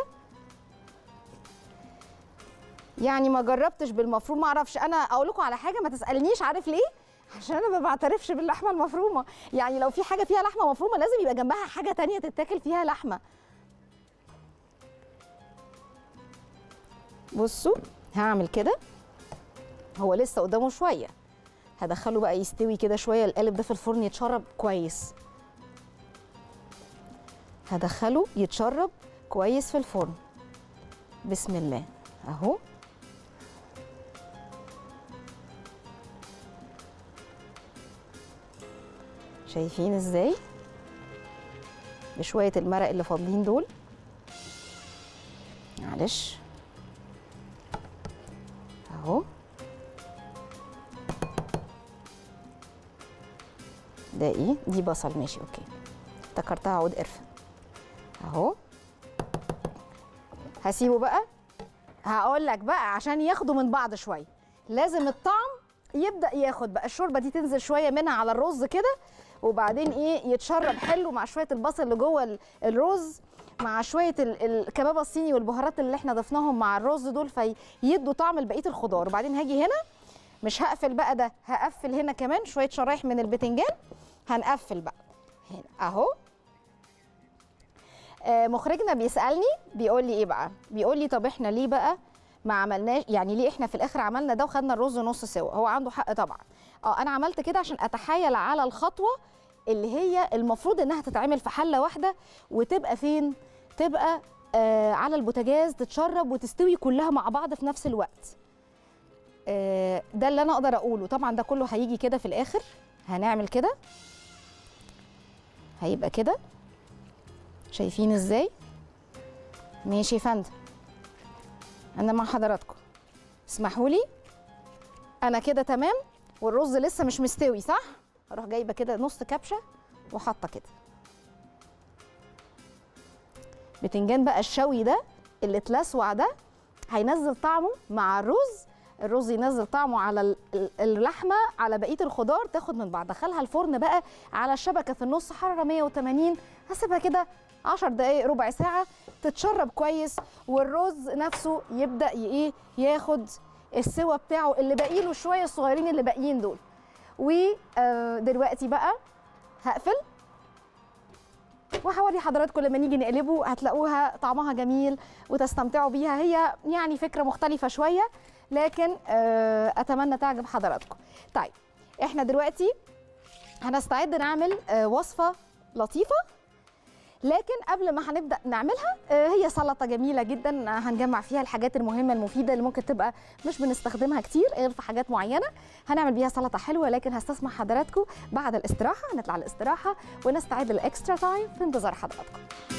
يعني ما جربتش بالمفروم ما اعرفش انا اقول لكم على حاجه ما تسالنيش عارف ليه عشان انا ما بعترفش باللحمه المفرومه يعني لو في حاجه فيها لحمه مفرومه لازم يبقى جنبها حاجه تانية تتاكل فيها لحمه بصوا هعمل كده هو لسه قدامه شويه هدخله بقى يستوي كده شويه القالب ده في الفرن يتشرب كويس هدخله يتشرب كويس في الفرن بسم الله اهو شايفين ازاي بشويه المرق اللي فاضلين دول معلش اهو ده ايه دي بصل ماشي اوكي افتكرتها عود قرفه اهو هسيبه بقى هقول لك بقى عشان ياخدوا من بعض شويه لازم الطعم يبدا ياخد بقى الشوربه دي تنزل شويه منها على الرز كده وبعدين ايه يتشرب حلو مع شويه البصل اللي جوه ال- الرز مع شويه ال- الكبابه الصيني والبهارات اللي احنا ضفناهم مع الرز دول فيدوا طعم لبقيه الخضار وبعدين هاجي هنا مش هقفل بقى ده هقفل هنا كمان شويه شرايح من البتنجان هنقفل بقى هنا اهو آه، مخرجنا بيسالني بيقول لي ايه بقى بيقول لي طب احنا ليه بقى ما عملناش يعني ليه احنا في الاخر عملنا ده وخدنا الرز نص سوا هو عنده حق طبعا اه انا عملت كده عشان اتحايل على الخطوه اللي هي المفروض انها تتعمل في حله واحده وتبقى فين تبقى آه على البوتاجاز تتشرب وتستوي كلها مع بعض في نفس الوقت آه ده اللي انا اقدر اقوله طبعا ده كله هيجي كده في الاخر هنعمل كده هيبقى كده شايفين ازاي ماشي يا فندم انا مع حضراتكم اسمحوا لي انا كده تمام والرز لسه مش مستوي صح اروح جايبه كده نص كبشه وحاطه كده بتنجان بقى الشوي ده اللي اتلسوع ده هينزل طعمه مع الرز الرز ينزل طعمه على ال- ال- اللحمه على بقيه الخضار تاخد من بعض دخلها الفرن بقى على الشبكه في النص حراره 180 هسيبها كده 10 دقائق ربع ساعه تتشرب كويس والرز نفسه يبدا ي- ايه ياخد السوا بتاعه اللي باقي له شويه الصغيرين اللي باقيين دول ودلوقتي بقى هقفل وهوري حضراتكم لما نيجي نقلبه هتلاقوها طعمها جميل وتستمتعوا بيها هي يعني فكره مختلفه شويه لكن آه، اتمنى تعجب حضراتكم طيب احنا دلوقتي هنستعد نعمل آه، وصفه لطيفه لكن قبل ما هنبدا نعملها آه، هي سلطه جميله جدا آه، هنجمع فيها الحاجات المهمه المفيده اللي ممكن تبقى مش بنستخدمها كتير غير في حاجات معينه هنعمل بيها سلطه حلوه لكن هستسمح حضراتكم بعد الاستراحه هنطلع الاستراحه ونستعد للاكسترا تايم في انتظار حضراتكم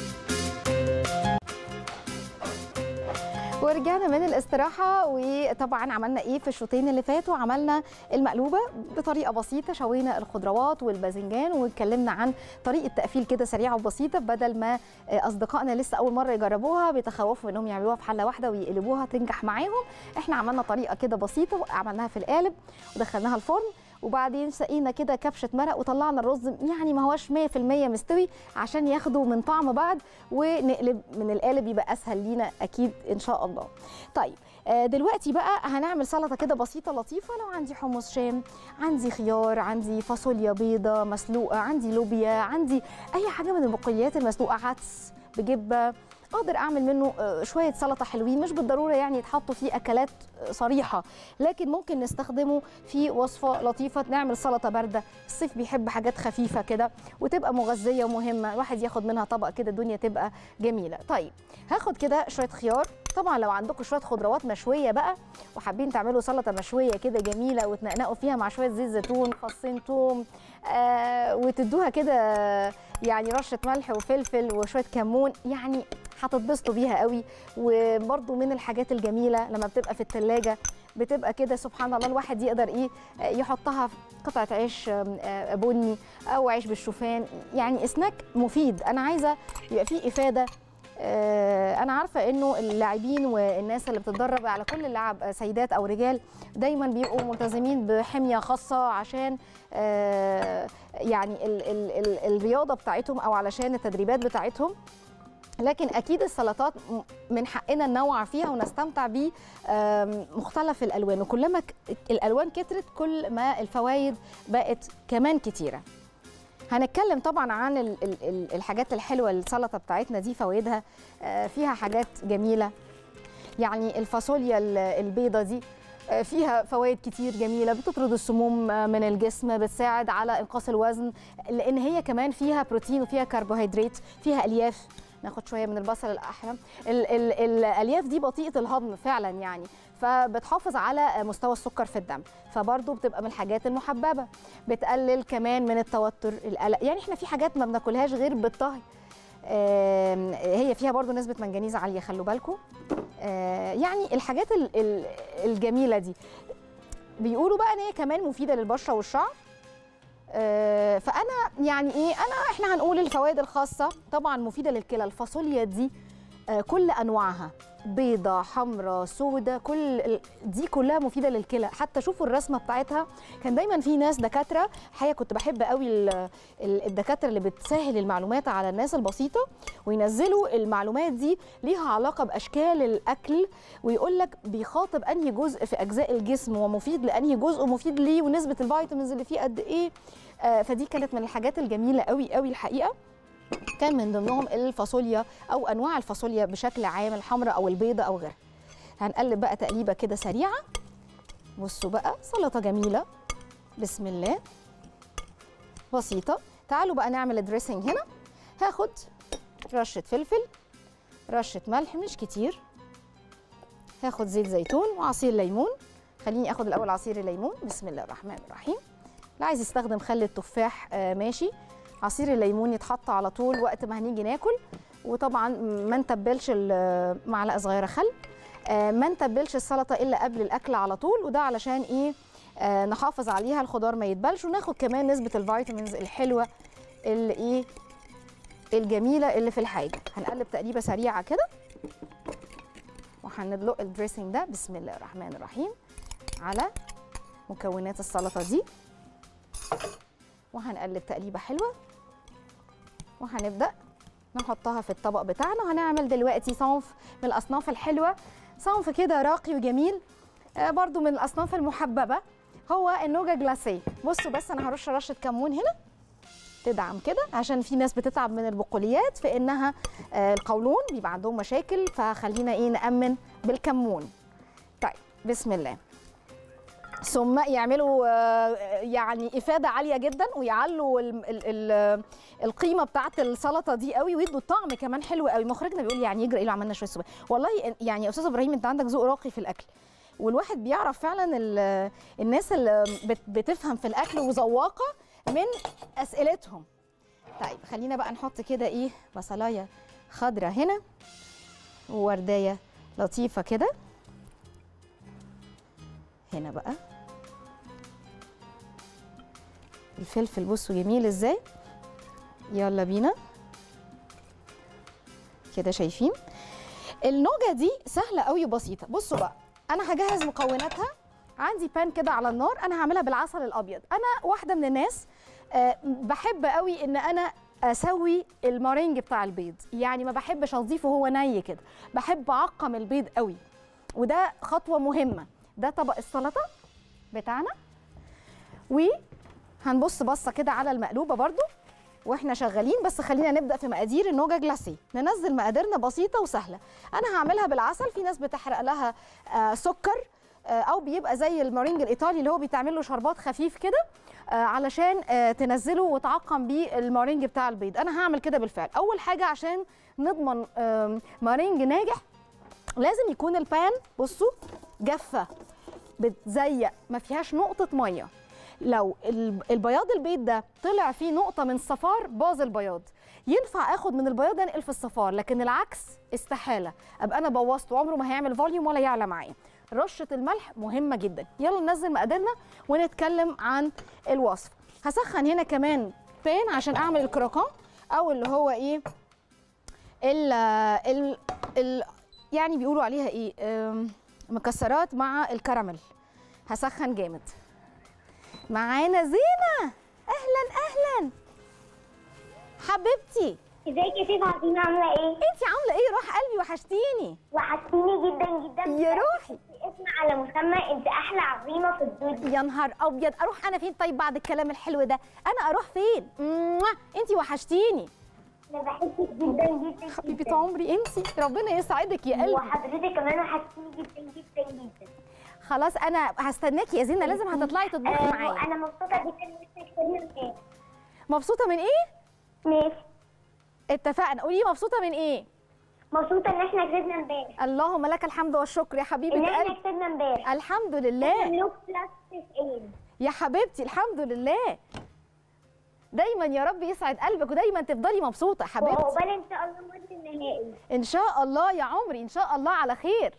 ورجعنا من الاستراحة وطبعا عملنا ايه في الشوطين اللي فاتوا عملنا المقلوبة بطريقة بسيطة شوينا الخضروات والباذنجان واتكلمنا عن طريقة تقفيل كده سريعة وبسيطة بدل ما آه، أصدقائنا لسه أول مرة يجربوها بيتخوفوا إنهم يعملوها في حلة واحدة ويقلبوها تنجح معاهم احنا عملنا طريقة كده بسيطة وعملناها في القالب ودخلناها الفرن وبعدين سقينا كده كبشه مرق وطلعنا الرز يعني ما هوش 100% مستوي عشان ياخدوا من طعم بعض ونقلب من القالب يبقى اسهل لينا اكيد ان شاء الله طيب آه، دلوقتي بقى هنعمل سلطه كده بسيطه لطيفه لو عندي حمص شام عندي خيار عندي فاصوليا بيضه مسلوقه عندي لوبيا عندي اي حاجه من البقوليات المسلوقه عدس بجبه اقدر اعمل منه آه، شويه سلطه حلوين مش بالضروره يعني يتحطوا فيه اكلات آه، صريحه لكن ممكن نستخدمه في وصفه لطيفه نعمل سلطه بارده الصيف بيحب حاجات خفيفه كده وتبقى مغذيه ومهمه الواحد ياخد منها طبق كده الدنيا تبقى جميله طيب هاخد كده شويه خيار طبعا لو عندكم شويه خضروات مشويه بقى وحابين تعملوا سلطه مشويه كده جميله وتنقنقوا فيها مع شويه زيت زيتون فصين توم آه وتدوها كده يعني رشه ملح وفلفل وشويه كمون يعني هتتبسطوا بيها قوي وبرده من الحاجات الجميله لما بتبقى في التلاجة بتبقى كده سبحان الله الواحد يقدر ايه آه، يحطها في قطعه عيش آم، آه، بني او عيش بالشوفان يعني سناك مفيد انا عايزه يبقى فيه افاده آه، انا عارفه انه اللاعبين والناس اللي بتتدرب على كل اللعب آه، سيدات او رجال دايما بيبقوا ملتزمين بحميه خاصه عشان آه، يعني ال ال ال الرياضه بتاعتهم او علشان التدريبات بتاعتهم لكن اكيد السلطات م- من حقنا ننوع فيها ونستمتع بمختلف الالوان وكلما ك- الالوان كترت كل ما الفوائد بقت كمان كتيره هنتكلم طبعا عن ال- ال- ال- الحاجات الحلوه السلطه بتاعتنا دي فوائدها آه، فيها حاجات جميله يعني الفاصوليا ال- البيضه دي آه، فيها فوائد كتير جميله بتطرد السموم آه، من الجسم بتساعد على انقاص الوزن لان هي كمان فيها بروتين وفيها كربوهيدرات فيها الياف ناخد شويه من البصل الاحمر ال- ال- الالياف دي بطيئه الهضم فعلا يعني فبتحافظ على مستوى السكر في الدم فبرضه بتبقى من الحاجات المحببه بتقلل كمان من التوتر القلق يعني احنا في حاجات ما بناكلهاش غير بالطهي آم، هي فيها برضو نسبة منجنيز عالية خلوا بالكم آه، يعني الحاجات ال- ال- الجميلة دي بيقولوا بقى ان هي كمان مفيدة للبشرة والشعر آه، فانا يعني ايه انا احنا هنقول الفوائد الخاصة طبعا مفيدة للكلى الفاصوليا دي آه، كل انواعها بيضة حمراء سودة كل ال- دي كلها مفيدة للكلى حتى شوفوا الرسمة بتاعتها كان دايما في ناس دكاترة الحقيقة كنت بحب قوي ال- ال- الدكاترة اللي بتسهل المعلومات على الناس البسيطة وينزلوا المعلومات دي ليها علاقة بأشكال الأكل ويقول لك بيخاطب أنهي جزء في أجزاء الجسم ومفيد لأنهي جزء ومفيد ليه ونسبة الفيتامينز اللي فيه قد إيه آه، فدي كانت من الحاجات الجميلة قوي قوي الحقيقة كان من ضمنهم الفاصوليا او انواع الفاصوليا بشكل عام الحمراء او البيضاء او غيرها هنقلب بقى تقليبه كده سريعه بصوا بقى سلطه جميله بسم الله بسيطه تعالوا بقى نعمل الدريسنج هنا هاخد رشه فلفل رشه ملح مش كتير هاخد زيت زيتون وعصير ليمون خليني اخد الاول عصير الليمون بسم الله الرحمن الرحيم اللي عايز يستخدم خل التفاح آه ماشي عصير الليمون يتحط على طول وقت ما هنيجي ناكل وطبعا ما نتبلش ال- معلقه صغيره خل آه، ما نتبلش السلطه الا قبل الاكل على طول وده علشان ايه آه، نحافظ عليها الخضار ما يتبلش وناخد كمان نسبه الفيتامينز الحلوه اللي ايه الجميله اللي في الحاجه هنقلب تقليبه سريعه كده وهندلق الدريسنج ده بسم الله الرحمن الرحيم على مكونات السلطه دي وهنقلب تقليبه حلوه وهنبدا نحطها في الطبق بتاعنا وهنعمل دلوقتي صنف من الاصناف الحلوه صنف كده راقي وجميل آه، برضو من الاصناف المحببه هو النوجا جلاسيه بصوا بس انا هرش رشه كمون هنا تدعم كده عشان في ناس بتتعب من البقوليات في انها آه، القولون بيبقى عندهم مشاكل فخلينا ايه نامن بالكمون طيب بسم الله ثم يعملوا آه، يعني افاده عاليه جدا ويعلوا ال ال ال القيمه بتاعه السلطه دي قوي ويدوا الطعم كمان حلو قوي مخرجنا بيقول يعني يجري ايه لو عملنا شويه سوبر والله يعني يا استاذ ابراهيم انت عندك ذوق راقي في الاكل والواحد بيعرف فعلا ال- الناس اللي بت- بتفهم في الاكل وذواقه من اسئلتهم طيب خلينا بقى نحط كده ايه بصلايه خضرة هنا ووردايه لطيفه كده هنا بقى الفلفل بصوا جميل ازاي يلا بينا كده شايفين النوجه دي سهله قوي وبسيطه بصوا بقى انا هجهز مكوناتها عندي بان كده على النار انا هعملها بالعسل الابيض انا واحده من الناس آه، بحب قوي ان انا اسوي المارينج بتاع البيض يعني ما بحبش اضيفه هو ني كده بحب اعقم البيض قوي وده خطوه مهمه ده طبق السلطه بتاعنا وهنبص بصه كده على المقلوبه برضو واحنا شغالين بس خلينا نبدا في مقادير النوجا جلاسي ننزل مقاديرنا بسيطه وسهله انا هعملها بالعسل في ناس بتحرق لها آه سكر آه او بيبقى زي المارينج الايطالي اللي هو بيتعمل له شربات خفيف كده آه علشان آه تنزله وتعقم بيه المارينج بتاع البيض انا هعمل كده بالفعل اول حاجه عشان نضمن آه مارينج ناجح لازم يكون البان بصوا جافه بتزيق ما فيهاش نقطه ميه لو ال- البياض البيض ده طلع فيه نقطه من صفار باظ البياض ينفع اخد من البياض انقل في الصفار لكن العكس استحاله ابقى انا بوظته عمره ما هيعمل فوليوم ولا يعلى معايا رشه الملح مهمه جدا يلا ننزل مقاديرنا ونتكلم عن الوصف هسخن هنا كمان بان عشان اعمل الكروكان او اللي هو ايه ال ال ال يعني بيقولوا عليها ايه أم، مكسرات مع الكراميل هسخن جامد معانا زينة اهلا اهلا حبيبتي ازيك يا سيف عظيمة عاملة ايه؟ انتي عامله ايه روح قلبي وحشتيني وحشتيني جدا جدا يا روحي اسم على مسمى انت احلى عظيمة في الدنيا يا نهار ابيض اروح انا فين طيب بعد الكلام الحلو ده انا اروح فين موah. انتي وحشتيني انا بحبك جدا جدا حبيبه جدا عمري انتي ربنا يسعدك يا قلبي وحضرتك كمان وحشتيني جدا جدا جدا خلاص انا هستناكي يا زينه لازم هتطلعي تطبخي آه معايا وانا مبسوطة جدا ان احنا كسبنا امبارح مبسوطه من ايه ماشي اتفقنا قولي مبسوطه من ايه مبسوطة ان احنا كسبنا امبارح اللهم لك الحمد والشكر يا ان حبيبه احنا قلبي كسبنا امبارح الحمد لله ملوك بلس 90 يا حبيبتي الحمد لله دايما يا رب يسعد قلبك ودايما تفضلي مبسوطه حبيبتي وعقبال ان شاء الله ماتش النهائي ان شاء الله يا عمري ان شاء الله على خير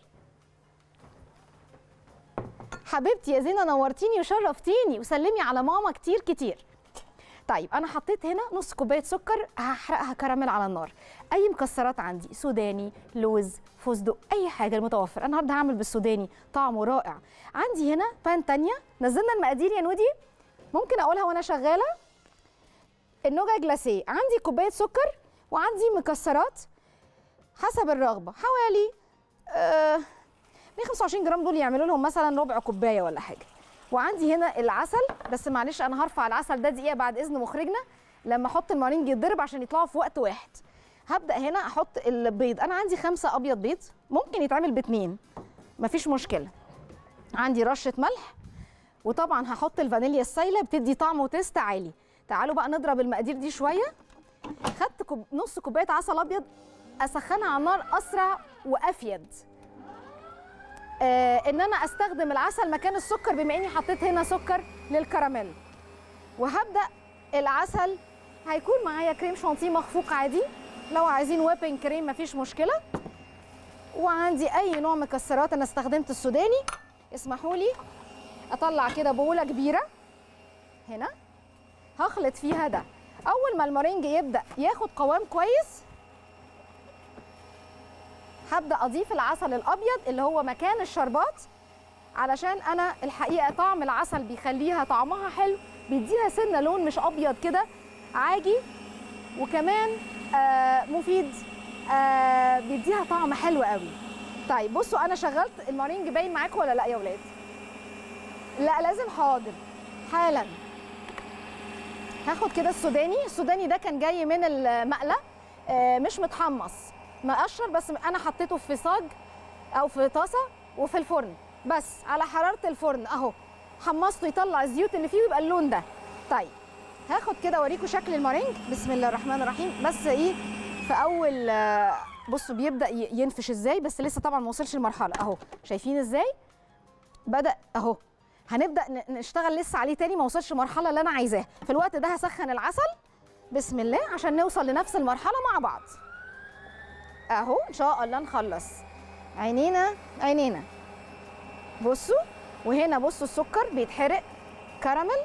حبيبتي يا زينه نورتيني وشرفتيني وسلمي على ماما كتير كتير طيب انا حطيت هنا نص كوبايه سكر هحرقها كراميل على النار اي مكسرات عندي سوداني لوز فستق اي حاجه المتوفر انا النهارده هعمل بالسوداني طعمه رائع عندي هنا بان تانية نزلنا المقادير يا نودي ممكن اقولها وانا شغاله النوجا جلاسيه عندي كوبايه سكر وعندي مكسرات حسب الرغبه حوالي آه 125 جرام دول يعملوا لهم مثلا ربع كوبايه ولا حاجه وعندي هنا العسل بس معلش انا هرفع العسل ده دقيقه بعد اذن مخرجنا لما احط المارينج يتضرب عشان يطلعوا في وقت واحد هبدا هنا احط البيض انا عندي خمسة ابيض بيض ممكن يتعمل باتنين مفيش مشكله عندي رشه ملح وطبعا هحط الفانيليا السايله بتدي طعم وتيست عالي تعالوا بقى نضرب المقادير دي شويه خدت كوب... نص كوبايه عسل ابيض اسخنها على النار اسرع وافيد آه ان انا استخدم العسل مكان السكر بما اني حطيت هنا سكر للكراميل وهبدا العسل هيكون معايا كريم شانتيه مخفوق عادي لو عايزين ويبنج كريم مفيش مشكله وعندي اي نوع مكسرات انا استخدمت السوداني اسمحوا لي اطلع كده بوله كبيره هنا هخلط فيها ده اول ما المارينج يبدا ياخد قوام كويس هبدا اضيف العسل الابيض اللي هو مكان الشربات علشان انا الحقيقه طعم العسل بيخليها طعمها حلو بيديها سنه لون مش ابيض كده عاجي وكمان آه مفيد آه بيديها طعم حلو قوي طيب بصوا انا شغلت المارينج باين معاكم ولا لا يا ولاد لا لازم حاضر حالا هاخد كده السوداني السوداني ده كان جاي من المقلة آه، مش متحمص مقشر بس انا حطيته في صاج او في طاسه وفي الفرن بس على حراره الفرن اهو حمصته يطلع الزيوت اللي فيه ويبقى اللون ده طيب هاخد كده اوريكم شكل المارينج بسم الله الرحمن الرحيم بس ايه في اول آه، بصوا بيبدا ي- ينفش ازاي بس لسه طبعا ما وصلش المرحله اهو شايفين ازاي بدا اهو هنبدا ن- نشتغل لسه عليه تاني ما وصلش المرحله اللي انا عايزاها في الوقت ده هسخن العسل بسم الله عشان نوصل لنفس المرحله مع بعض اهو ان شاء الله نخلص عينينا عينينا بصوا وهنا بصوا السكر بيتحرق كراميل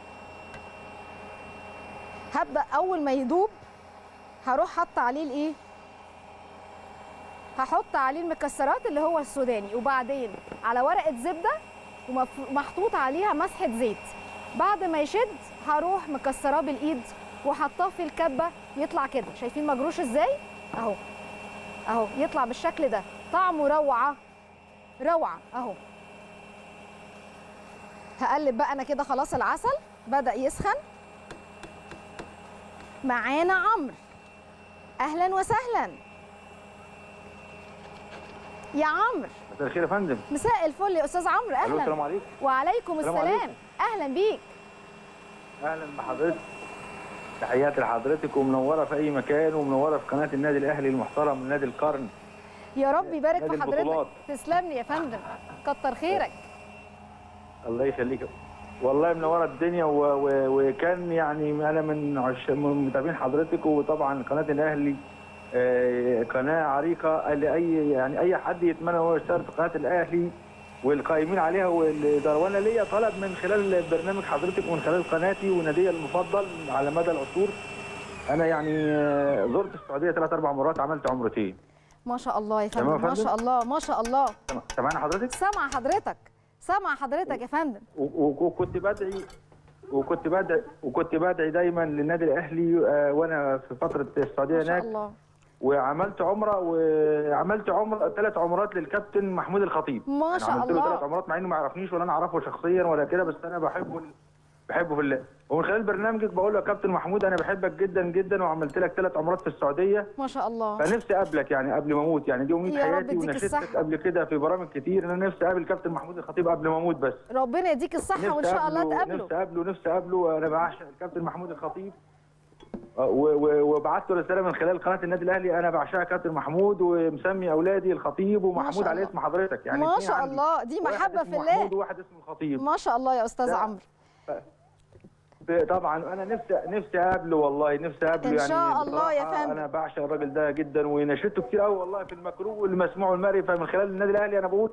هبدا اول ما يدوب هروح حط عليه الايه هحط عليه المكسرات اللي هو السوداني وبعدين على ورقه زبده ومحطوط عليها مسحه زيت بعد ما يشد هروح مكسراه بالايد وحطاه في الكبه يطلع كده شايفين مجروش ازاي اهو اهو يطلع بالشكل ده طعمه روعه روعه اهو هقلب بقى انا كده خلاص العسل بدا يسخن معانا عمرو اهلا وسهلا يا عمرو مساء الخير يا فندم مساء الفل يا استاذ عمرو الو السلام اهلا عليكم وعليكم السلام السلام عليكم. اهلا بيك اهلا بحضرتك تحياتي لحضرتك ومنوره في اي مكان ومنوره في قناه النادي الاهلي المحترم نادي القرن يا رب يبارك نادي في حضرتك البطولات. تسلم لي يا فندم كتر خيرك الله يخليك والله منوره الدنيا و... و... وكان يعني انا من عش... من متابعين حضرتك وطبعا قناه الاهلي آه، قناه عريقه لاي يعني اي حد يتمنى هو يشتغل في قناه الاهلي والقائمين عليها والاداره وانا ليا طلب من خلال برنامج حضرتك ومن خلال قناتي ونادي المفضل على مدى العصور انا يعني آه، زرت السعوديه ثلاث اربع مرات عملت عمرتين ما شاء الله يا تمام يا فندم ما فندم؟ شاء الله ما شاء الله سمع- سامعنا حضرتك سامع حضرتك سامع حضرتك يا فندم و- و- وكنت بدعي وكنت بدعي وكنت بدعي دايما للنادي الاهلي آه، وانا في فتره السعوديه ما شاء هناك الله وعملت عمره وعملت عمره ثلاث عمرات للكابتن محمود الخطيب ما يعني شاء عملت له الله. ثلاث عمرات مع انه ما يعرفنيش ولا انا اعرفه شخصيا ولا كده بس انا بحبه بحبه في الله ومن خلال برنامجك بقول له يا كابتن محمود انا بحبك جدا جدا وعملت لك ثلاث عمرات في السعوديه ما شاء الله فنفسي اقابلك يعني قبل ما اموت يعني دي امنيه يا رب حياتي يديك ونشدتك الصحة. قبل كده في برامج كتير ان انا نفسي اقابل كابتن محمود الخطيب قبل ما اموت بس ربنا يديك الصحة وإن نفسي شاء الله أقابله- تقابله نفسي اقابله نفسي اقابله انا بعشق الكابتن محمود الخطيب آه، و- و- وبعت له رساله من خلال قناه النادي الاهلي انا بعشق كابتن محمود ومسمي اولادي الخطيب ومحمود شاء على الله. اسم حضرتك يعني ما اتنين شاء عندي. الله دي واحد محبة اسمه في محمود الله وواحد اسمه الخطيب ما شاء الله يا أستاذ لا. عمرو طبعا انا نفسي نفسي اقابله والله نفسي اقابله إن يعني شاء الله يا بصراحة فندم. انا بعشق الراجل ده جدا ونشدته كتير قوي والله في المكروه والمسموع والمرئي فمن خلال النادي الاهلي انا بقول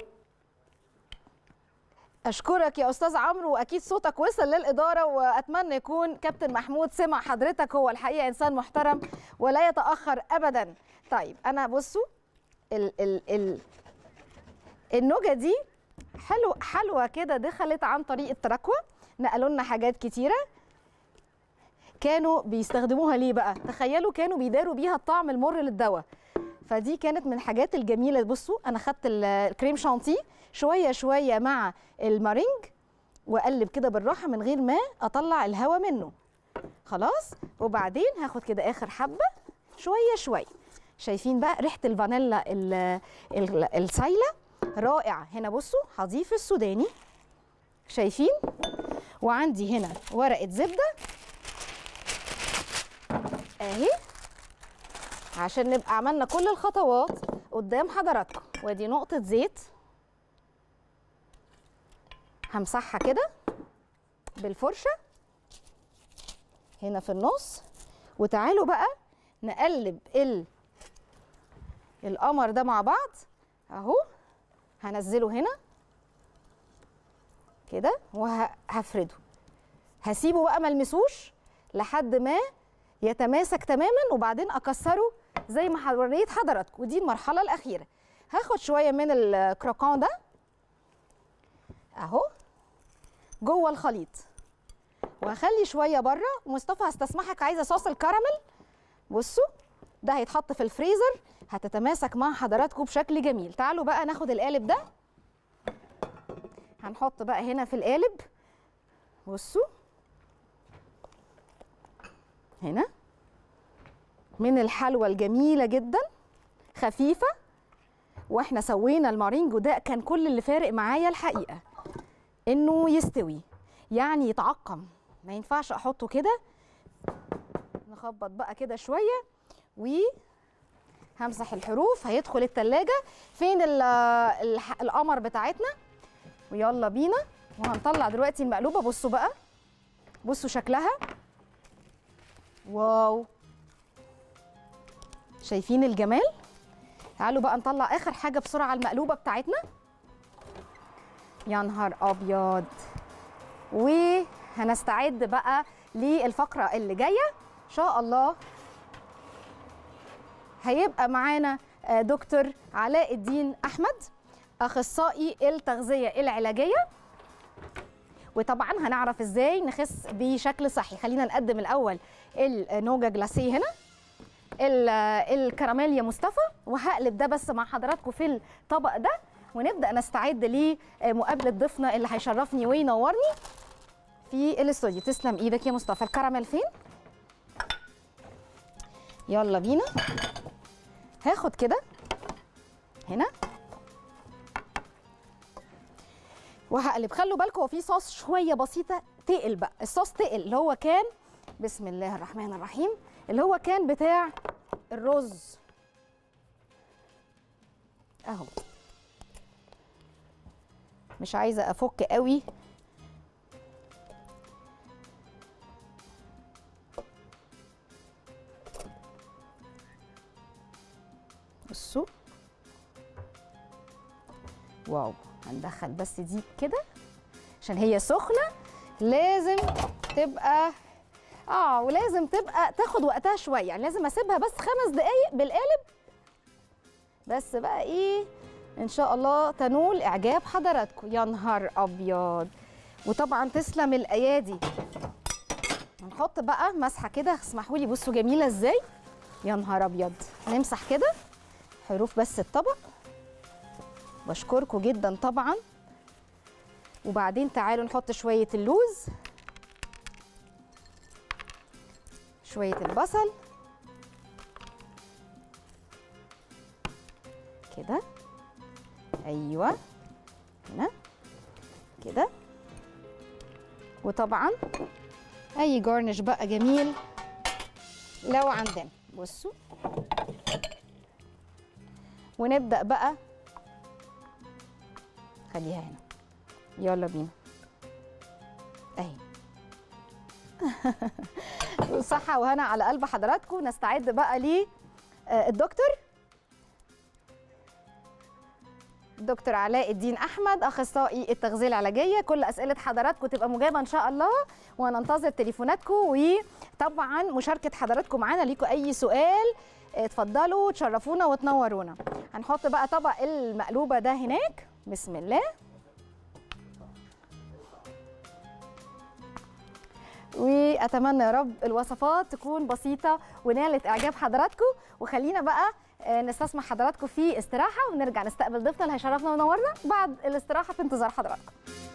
أشكرك يا أستاذ عمرو وأكيد صوتك وصل للإدارة وأتمنى يكون كابتن محمود سمع حضرتك هو الحقيقة إنسان محترم ولا يتأخر أبدا طيب أنا بصوا ال ال ال النوجة دي حلو حلوة كده دخلت عن طريق التراكوة نقلوا لنا حاجات كتيرة كانوا بيستخدموها ليه بقى تخيلوا كانوا بيداروا بيها الطعم المر للدواء فدي كانت من الحاجات الجميله بصوا انا خدت ال- الكريم شانتيه شويه شويه مع المارينج واقلب كده بالراحه من غير ما اطلع الهواء منه خلاص وبعدين هاخد كده اخر حبه شويه شويه شايفين بقى ريحه الفانيلا ال- ال- السايله رائعه هنا بصوا هضيف السوداني شايفين وعندي هنا ورقه زبده اهي عشان نبقى عملنا كل الخطوات قدام حضراتكم وادي نقطة زيت همسحها كده بالفرشة هنا في النص وتعالوا بقى نقلب ال القمر ده مع بعض اهو هنزله هنا كده وهفرده هسيبه بقى ملمسوش لحد ما يتماسك تماما وبعدين اكسره زي ما وريت حضراتكم ودي المرحله الاخيره هاخد شويه من الكروكان ده اهو جوه الخليط وهخلي شويه بره ومصطفى هستسمحك عايزه صوص الكراميل بصوا ده هيتحط في الفريزر هتتماسك مع حضراتكم بشكل جميل تعالوا بقى ناخد القالب ده هنحط بقى هنا في القالب بصوا هنا من الحلوى الجميلة جدا خفيفة واحنا سوينا المارينجو ده كان كل اللي فارق معايا الحقيقة انه يستوي يعني يتعقم ما ينفعش احطه كده نخبط بقى كده شوية و همسح الحروف هيدخل التلاجة فين ال- الح- القمر بتاعتنا ويلا بينا وهنطلع دلوقتي المقلوبة بصوا بقى بصوا شكلها واو شايفين الجمال تعالوا بقى نطلع اخر حاجه بسرعه على المقلوبه بتاعتنا يا نهار ابيض وهنستعد بقى للفقره اللي جايه ان شاء الله هيبقى معانا آه، دكتور علاء الدين احمد اخصائي التغذيه العلاجيه وطبعا هنعرف ازاي نخس بشكل صحي خلينا نقدم الاول النوجا جلاسيه هنا ال- الكراميل يا مصطفى وهقلب ده بس مع حضراتكم في الطبق ده ونبدا نستعد لمقابله ضيفنا اللي هيشرفني وينورني في الاستوديو تسلم ايدك يا مصطفى الكراميل فين يلا بينا هاخد كده هنا وهقلب خلوا بالكم هو في صوص شويه بسيطه تقل بقى الصوص تقل اللي هو كان بسم الله الرحمن الرحيم اللي هو كان بتاع الرز اهو مش عايزه افك قوي بصوا واو هندخل بس دي كده عشان هي سخنه لازم تبقى اه ولازم تبقى تاخد وقتها شويه يعني لازم اسيبها بس خمس دقايق بالقالب بس بقى ايه ان شاء الله تنول اعجاب حضراتكم يا نهار ابيض وطبعا تسلم الايادي هنحط بقى مسحه كده اسمحوا لي بصوا جميله ازاي يا نهار ابيض نمسح كده حروف بس الطبق بشكركم جدا طبعا وبعدين تعالوا نحط شويه اللوز شويه البصل كده ايوه هنا كده وطبعا اي جارنش بقى جميل لو عندنا بصوا ونبدا بقى خليها هنا يلا بينا اهي صحة وهنا على قلب حضراتكم نستعد بقى ل الدكتور دكتور علاء الدين احمد اخصائي التغذيه العلاجيه كل اسئله حضراتكم تبقى مجابه ان شاء الله وننتظر تليفوناتكم وطبعا مشاركه حضراتكم معانا ليكم اي سؤال اتفضلوا تشرفونا وتنورونا هنحط بقى طبق المقلوبه ده هناك بسم الله واتمنى يا رب الوصفات تكون بسيطه ونالت اعجاب حضراتكم وخلينا بقى آه، نستسمح حضراتكم في استراحه ونرجع نستقبل ضيفنا اللي هيشرفنا وينورنا بعد الاستراحه في انتظار حضراتكم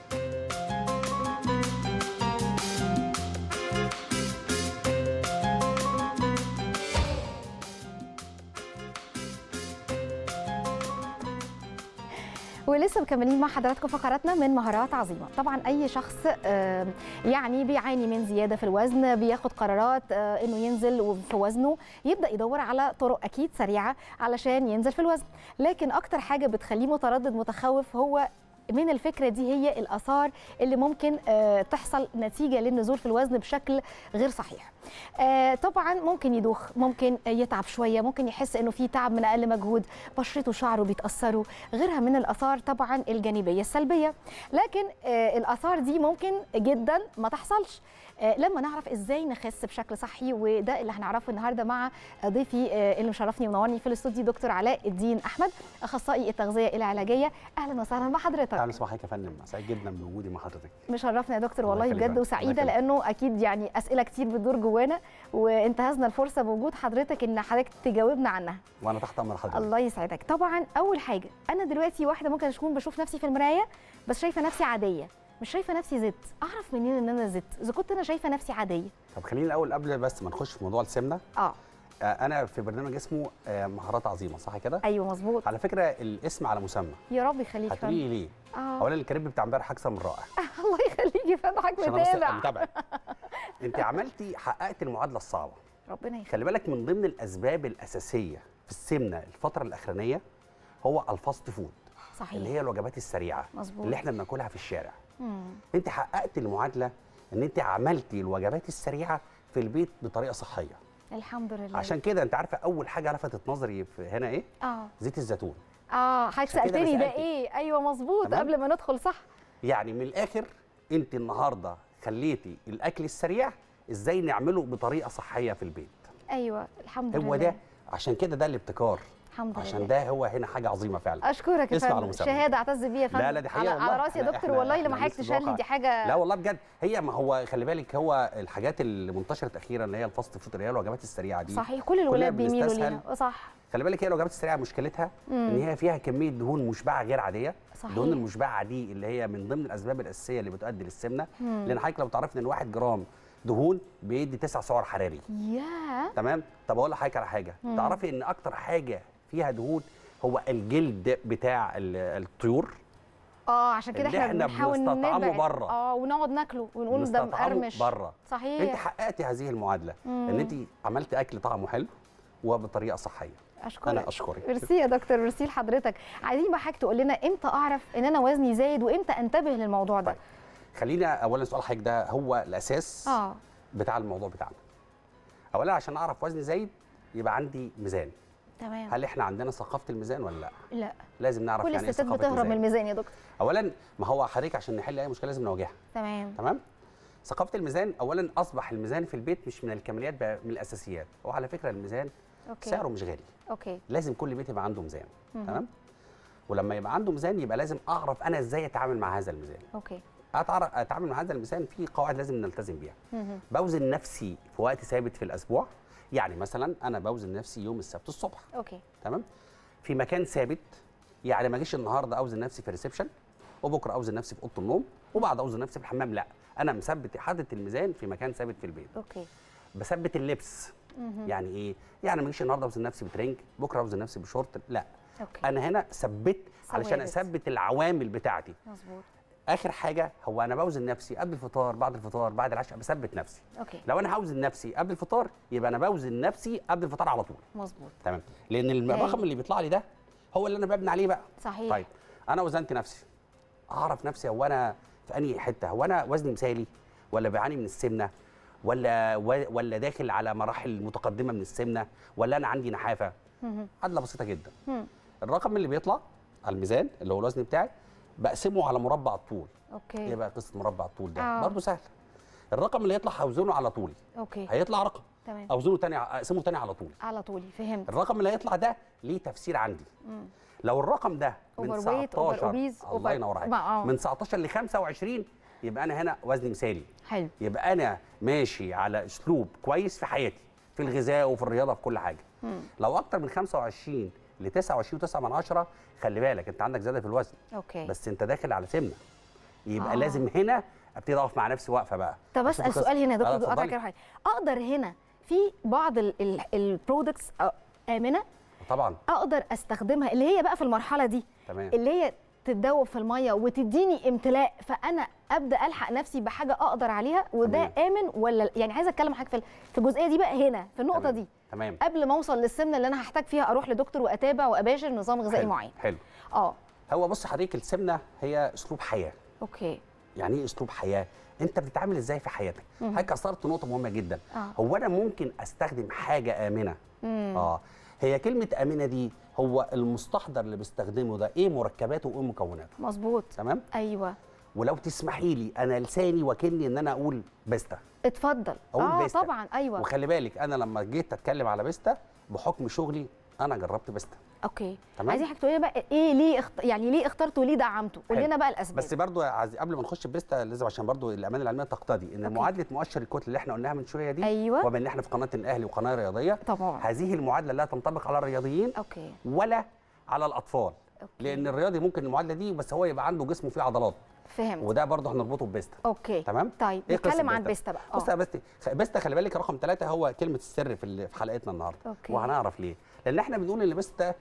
ولسه مكملين مع حضراتكم فقراتنا من مهارات عظيمه طبعا اي شخص آه، يعني بيعاني من زياده في الوزن بياخد قرارات آه، انه ينزل في وزنه يبدا يدور على طرق اكيد سريعه علشان ينزل في الوزن لكن اكتر حاجه بتخليه متردد متخوف هو من الفكره دي هي الاثار اللي ممكن آه، تحصل نتيجه للنزول في الوزن بشكل غير صحيح آه، طبعا ممكن يدوخ ممكن يتعب شويه ممكن يحس انه في تعب من اقل مجهود بشرته وشعره بيتاثروا غيرها من الاثار طبعا الجانبيه السلبيه لكن آه، الاثار دي ممكن جدا ما تحصلش آه، لما نعرف ازاي نخس بشكل صحي وده اللي هنعرفه النهارده مع ضيفي آه، اللي مشرفني ومنورني في الاستوديو دكتور علاء الدين احمد اخصائي التغذيه العلاجيه اهلا وسهلا بحضرتك اهلا وسهلا يا فندم سعيد جدا بوجودي مع حضرتك مشرفنا يا دكتور الله والله يخليك بجد بقى. وسعيده الله يخليك. لانه اكيد يعني اسئله كتير بتدور جوانا وانتهزنا الفرصه بوجود حضرتك ان حضرتك تجاوبنا عنها وانا تحت امر حضرتك الله يسعدك طبعا اول حاجه انا دلوقتي واحده ممكن اكون بشوف نفسي في المرايه بس شايفه نفسي عاديه مش شايفه نفسي زدت اعرف منين ان انا زدت اذا كنت انا شايفه نفسي عاديه طب خليني الاول قبل بس ما نخش في موضوع السمنه اه آه، انا في برنامج اسمه آه، مهارات عظيمه صح كده ايوه مظبوط على فكره الاسم على مسمى يا رب يخليك هتقولي فندم لي ليه اه اولا الكريم بتاع امبارح اكثر من رائع الله يخليك يا فندم حضرتك عشان أنا بس متابع متابع انت عملتي حققت المعادله الصعبه ربنا يخليك خلي بالك من ضمن الاسباب الاساسيه في السمنه الفتره الاخرانيه هو الفاست فود صحيح اللي هي الوجبات السريعه مظبوط. اللي احنا بناكلها في الشارع مم. انت حققت المعادله ان انت عملتي الوجبات السريعه في البيت بطريقه صحيه الحمد لله عشان كده انت عارفه اول حاجه لفتت نظري في هنا ايه اه زيت الزيتون اه حضرتك عشان كده أنا سالتني ده سألتك. ايه ايوه مظبوط تمام؟ قبل ما ندخل صح يعني من الاخر انت النهارده خليتي الاكل السريع ازاي نعمله بطريقه صحيه في البيت ايوه الحمد لله هو ده عشان كده ده الابتكار الحمد لله عشان ده هو هنا حاجه عظيمه فعلا اشكرك يا اسمع على فندم مسمى. شهاده اعتز بيها يا فندم لا لا دي حقيقه على, والله على راسي يا احنا- دكتور احنا- والله احنا لما حضرتك لسه تشهد لي الواقع. دي حاجه لا والله بجد هي ما هو خلي بالك هو الحاجات اللي منتشره اخيرا اللي هي الفاست فود اللي هي الوجبات السريعه دي صحيح كل الولاد كلنا بيميلوا بنستسهل. ليها صح خلي بالك هي الوجبات السريعه مشكلتها ان هي فيها كميه دهون مشبعه غير عاديه صحيح. الدهون المشبعه دي اللي هي من ضمن الاسباب الاساسيه اللي بتؤدي للسمنه لان حضرتك لو تعرفي ان 1 جرام دهون بيدي تسع سعر حراري يا تمام طب اقول لحضرتك على حاجه تعرفي ان اكتر حاجه فيها دهون هو الجلد بتاع ال- الطيور اه عشان كده اللي احنا إحنا بنحاول بنستطعمه نبعد بره. اه ونقعد ناكله ونقول ده بنستطعمه مقرمش بره انت صحيح حققتي هذه المعادله ان انت عملتي اكل طعمه حلو وبطريقه صحيه اشكرك انا اشكرك ميرسي يا دكتور ميرسي لحضرتك عايزين بقى حضرتك تقول لنا امتى اعرف ان انا وزني زايد وامتى انتبه للموضوع ده طيب. خلينا اولا سؤال حضرتك ده هو الاساس اه بتاع الموضوع بتاعنا اولا عشان اعرف وزني زايد يبقى عندي ميزان تمام هل احنا عندنا ثقافه الميزان ولا لا لا لازم نعرف كل يعني ايه الستات ثقافه بتهرب من الميزان الميزان يا دكتور اولا ما هو حضرتك عشان نحل اي مشكله لازم نواجهها تمام تمام ثقافه الميزان اولا اصبح الميزان في البيت مش من الكماليات بقى من الاساسيات وعلى فكره الميزان اوكي سعره مش غالي اوكي لازم كل بيت يبقى عنده ميزان مهم. تمام ولما يبقى عنده ميزان يبقى لازم اعرف انا ازاي اتعامل مع هذا الميزان اوكي أتعرف اتعامل مع هذا الميزان في قواعد لازم نلتزم بيها مهم. بوزن نفسي في وقت ثابت في الاسبوع يعني مثلا انا بوزن نفسي يوم السبت الصبح اوكي تمام في مكان ثابت يعني ما اجيش النهارده اوزن نفسي في الريسبشن وبكره اوزن نفسي في اوضه النوم وبعد اوزن نفسي في الحمام لا انا مثبت حاطط الميزان في مكان ثابت في البيت اوكي بثبت اللبس يعني ايه يعني ما اجيش النهارده اوزن نفسي بترنج بكره اوزن نفسي بشورت لا اوكي انا هنا ثبت علشان ثوابت. اثبت العوامل بتاعتي مظبوط اخر حاجه هو انا بوزن نفسي قبل الفطار بعد الفطار بعد العشاء بثبت نفسي اوكي لو انا هوزن نفسي قبل الفطار يبقى انا بوزن نفسي قبل الفطار على طول مظبوط تمام لان الرقم اللي بيطلع لي ده هو اللي انا ببني عليه بقى صحيح طيب انا وزنت نفسي اعرف نفسي هو انا في انهي حته هو انا وزني مثالي ولا بعاني من السمنه ولا و- ولا داخل على مراحل متقدمه من السمنه ولا انا عندي نحافه مهم. عدله بسيطه جدا مم. الرقم اللي بيطلع على الميزان اللي هو الوزن بتاعي بقسمه على مربع الطول ايه اوكي بقى قصه مربع الطول ده آه. برضه سهل الرقم اللي يطلع هوزنه على طولي اوكي هيطلع رقم تمام اوزنه تاني اقسمه تاني على طولي على طولي فهمت الرقم اللي هيطلع ده ليه تفسير عندي لو الرقم ده من Overweight, over 19 obese, الله over- ينور عليك ما- آه. من 19 ل 25 يبقى انا هنا وزني مثالي حلو يبقى انا ماشي على اسلوب كويس في حياتي في الغذاء وفي الرياضه في كل حاجه لو اكتر من 25 ل 29 9 من 10 خلي بالك انت عندك زياده في الوزن اوكي بس انت داخل على سمنه يبقى آه. لازم هنا ابتدي اقف مع نفسي واقفه بقى طب أشوف اسال القصة. سؤال هنا يا آه، دكتور قطع اتفضلي. كده حاجه اقدر هنا في بعض البرودكتس امنه طبعا اقدر استخدمها اللي هي بقى في المرحله دي تمام اللي هي تتدوب في الميه وتديني امتلاء فانا ابدا الحق نفسي بحاجه اقدر عليها وده تمام. امن ولا يعني عايزه اتكلم حاجه في في الجزئيه دي بقى هنا في النقطه تمام. دي تمام قبل ما اوصل للسمنه اللي انا هحتاج فيها اروح لدكتور واتابع واباشر نظام غذائي حلو. معين حلو اه هو بص حضرتك السمنه هي اسلوب حياه اوكي يعني ايه اسلوب حياه انت بتتعامل ازاي في حياتك حضرتك اثرت نقطه مهمه جدا آه. هو انا ممكن استخدم حاجه امنه مم. اه هي كلمه امنه دي هو المستحضر اللي بستخدمه ده ايه مركباته وايه مكوناته مظبوط تمام ايوه ولو تسمحي لي انا لساني واكلني ان انا اقول بيستا اتفضل أقول اه بيستا. طبعا ايوه وخلي بالك انا لما جيت اتكلم على بيستا بحكم شغلي انا جربت بيستا اوكي تمام. عايزين حضرتك تقولي لنا بقى ايه ليه اخت... يعني ليه اخترته وليه دعمته قول حلو. لنا بقى الاسباب بس برضو يا عزي قبل ما نخش بيستا لازم عشان برضو الامانه العلميه تقتضي ان أوكي. معادله مؤشر الكتله اللي احنا قلناها من شويه دي أيوة. وبما ان احنا في قناه الاهلي وقناه رياضيه طبعا هذه المعادله لا تنطبق على الرياضيين اوكي ولا على الاطفال أوكي. لان الرياضي ممكن المعادله دي بس هو يبقى عنده جسمه فيه عضلات فهمت وده برضه هنربطه ببيستا اوكي تمام طيب إيه قصة نتكلم عن بيستا؟ بيستا بقى بص يا بيستا خ- بيستا خلي بالك رقم ثلاثة هو كلمة السر في ال- في حلقتنا النهارده أوكي. وهنعرف ليه لأن احنا بنقول إن بيستا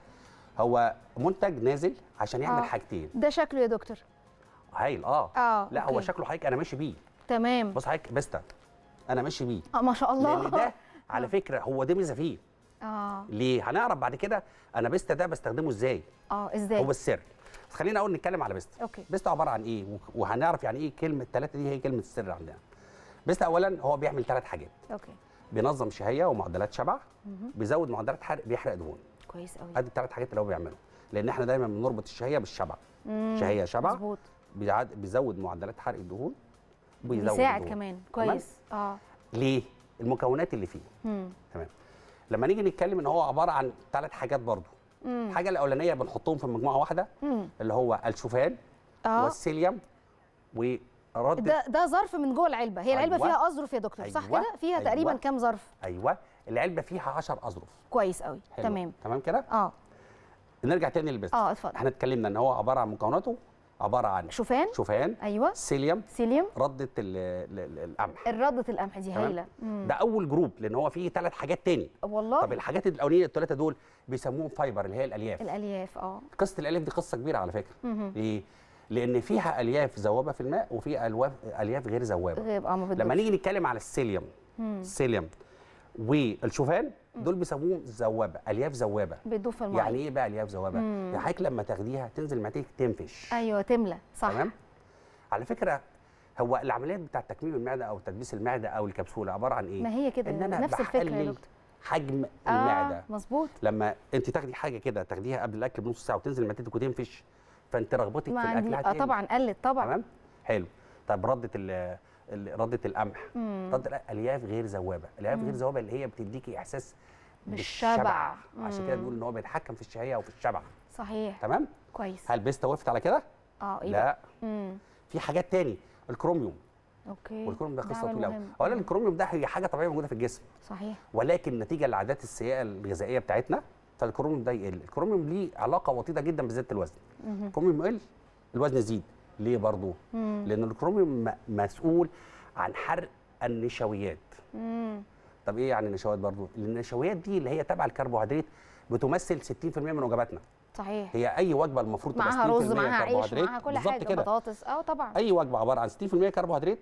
هو منتج نازل عشان يعمل آه. حاجتين ده شكله يا دكتور هايل اه اه لا هو أوكي. شكله حضرتك انا ماشي بيه تمام بص حضرتك بيستا انا ماشي بيه اه ما شاء الله لان ده على فكره هو ده ميزه فيه اه ليه هنعرف بعد كده انا بيستا ده بستخدمه ازاي اه ازاي هو السر بس خلينا اول نتكلم على بيستا اوكي بيستا عباره عن ايه وك- وهنعرف يعني ايه كلمه ثلاثه دي هي كلمه السر عندنا بيستا اولا هو بيعمل ثلاث حاجات اوكي بينظم شهيه ومعدلات شبع بيزود معدلات حرق بيحرق دهون كويس قوي ادي الثلاث حاجات اللي هو بيعمله لان احنا دايما بنربط الشهيه بالشبع شهيه شبع مظبوط بيعد- بيزود معدلات حرق الدهون وبيزود بيساعد الدهون. كمان تمام؟ كويس اه ليه المكونات اللي فيه مم. تمام لما نيجي نتكلم ان هو عباره عن ثلاث حاجات برضو مم. الحاجه الاولانيه بنحطهم في مجموعه واحده مم. اللي هو الشوفان اه والسيليوم ورد ده ده ظرف من جوه العلبه هي العلبه أيوة. فيها اظرف يا دكتور صح أيوة. كده فيها أيوة. تقريبا كام ظرف ايوه العلبه فيها 10 اظرف كويس قوي حلو. تمام تمام كده اه نرجع تاني للبيست اه اتفضل احنا اتكلمنا ان هو عباره عن مكوناته عباره عن شوفان شوفان ايوه سيليوم سيليوم رده ال- ال- ال- القمح الردة القمح دي تمام؟ هايله مم. ده اول جروب لان هو فيه ثلاث حاجات تاني والله طب الحاجات الاولانيه الثلاثه دول بيسموهم فايبر اللي هي الالياف الالياف اه قصه الالياف دي قصه كبيره على فكره مهم. ليه لان فيها الياف ذوابه في الماء وفي الواف الياف غير ذوابه غيب اه ما لما بتدوبش. نيجي نتكلم على السيليوم السيليوم والشوفان دول بيسموهم ذوابه الياف ذوابه بتدوب في الميه يعني ايه بقى الياف ذوابه يعني حضرتك لما تاخديها تنزل معدتك تنفش ايوه تملى صح تمام على فكره هو العمليات بتاعه تكميم المعده او تدبيس المعده او الكبسوله عباره عن ايه ما هي كده ان انا نفس الفكره يا بقلل دكتور حجم اه المعده مظبوط لما انت تاخدي حاجه كده تاخديها قبل الاكل بنص ساعه وتنزل معدتك وتنفش فانت رغبتك ما في الاكل عندي اه هتقل طبعا قلت طبعا تمام حلو طب رده ال ال- رده القمح مم. رده الالياف غير ذوابه الالياف غير ذوابه اللي هي بتديكي احساس بالشبع. عشان كده مم. بنقول ان هو بيتحكم في الشهيه وفي الشبع صحيح تمام كويس هل بيستا وقفت على كده اه ايه بقى؟ لا مم. في حاجات تاني الكروميوم اوكي والكروميوم ده قصه عامل طويله قوي مهم. اولا الكروميوم ده هي حاجه طبيعيه موجوده في الجسم صحيح ولكن نتيجه للعادات السيئه الغذائيه بتاعتنا فالكروميوم ده يقل الكروميوم ليه علاقه وطيده جدا بزياده الوزن الكروميوم يقل الوزن يزيد ليه برضه مم. لان الكروميوم م- مسؤول عن حرق النشويات مم. طب ايه يعني النشويات برضه النشويات دي اللي هي تبع الكربوهيدرات بتمثل 60% من وجباتنا صحيح هي اي وجبه المفروض تبقى 60% معاها رز معاها عيش كربوهيدرات معاها كل بالظبط حاجه كده بطاطس اه طبعا اي وجبه عباره عن 60% كربوهيدرات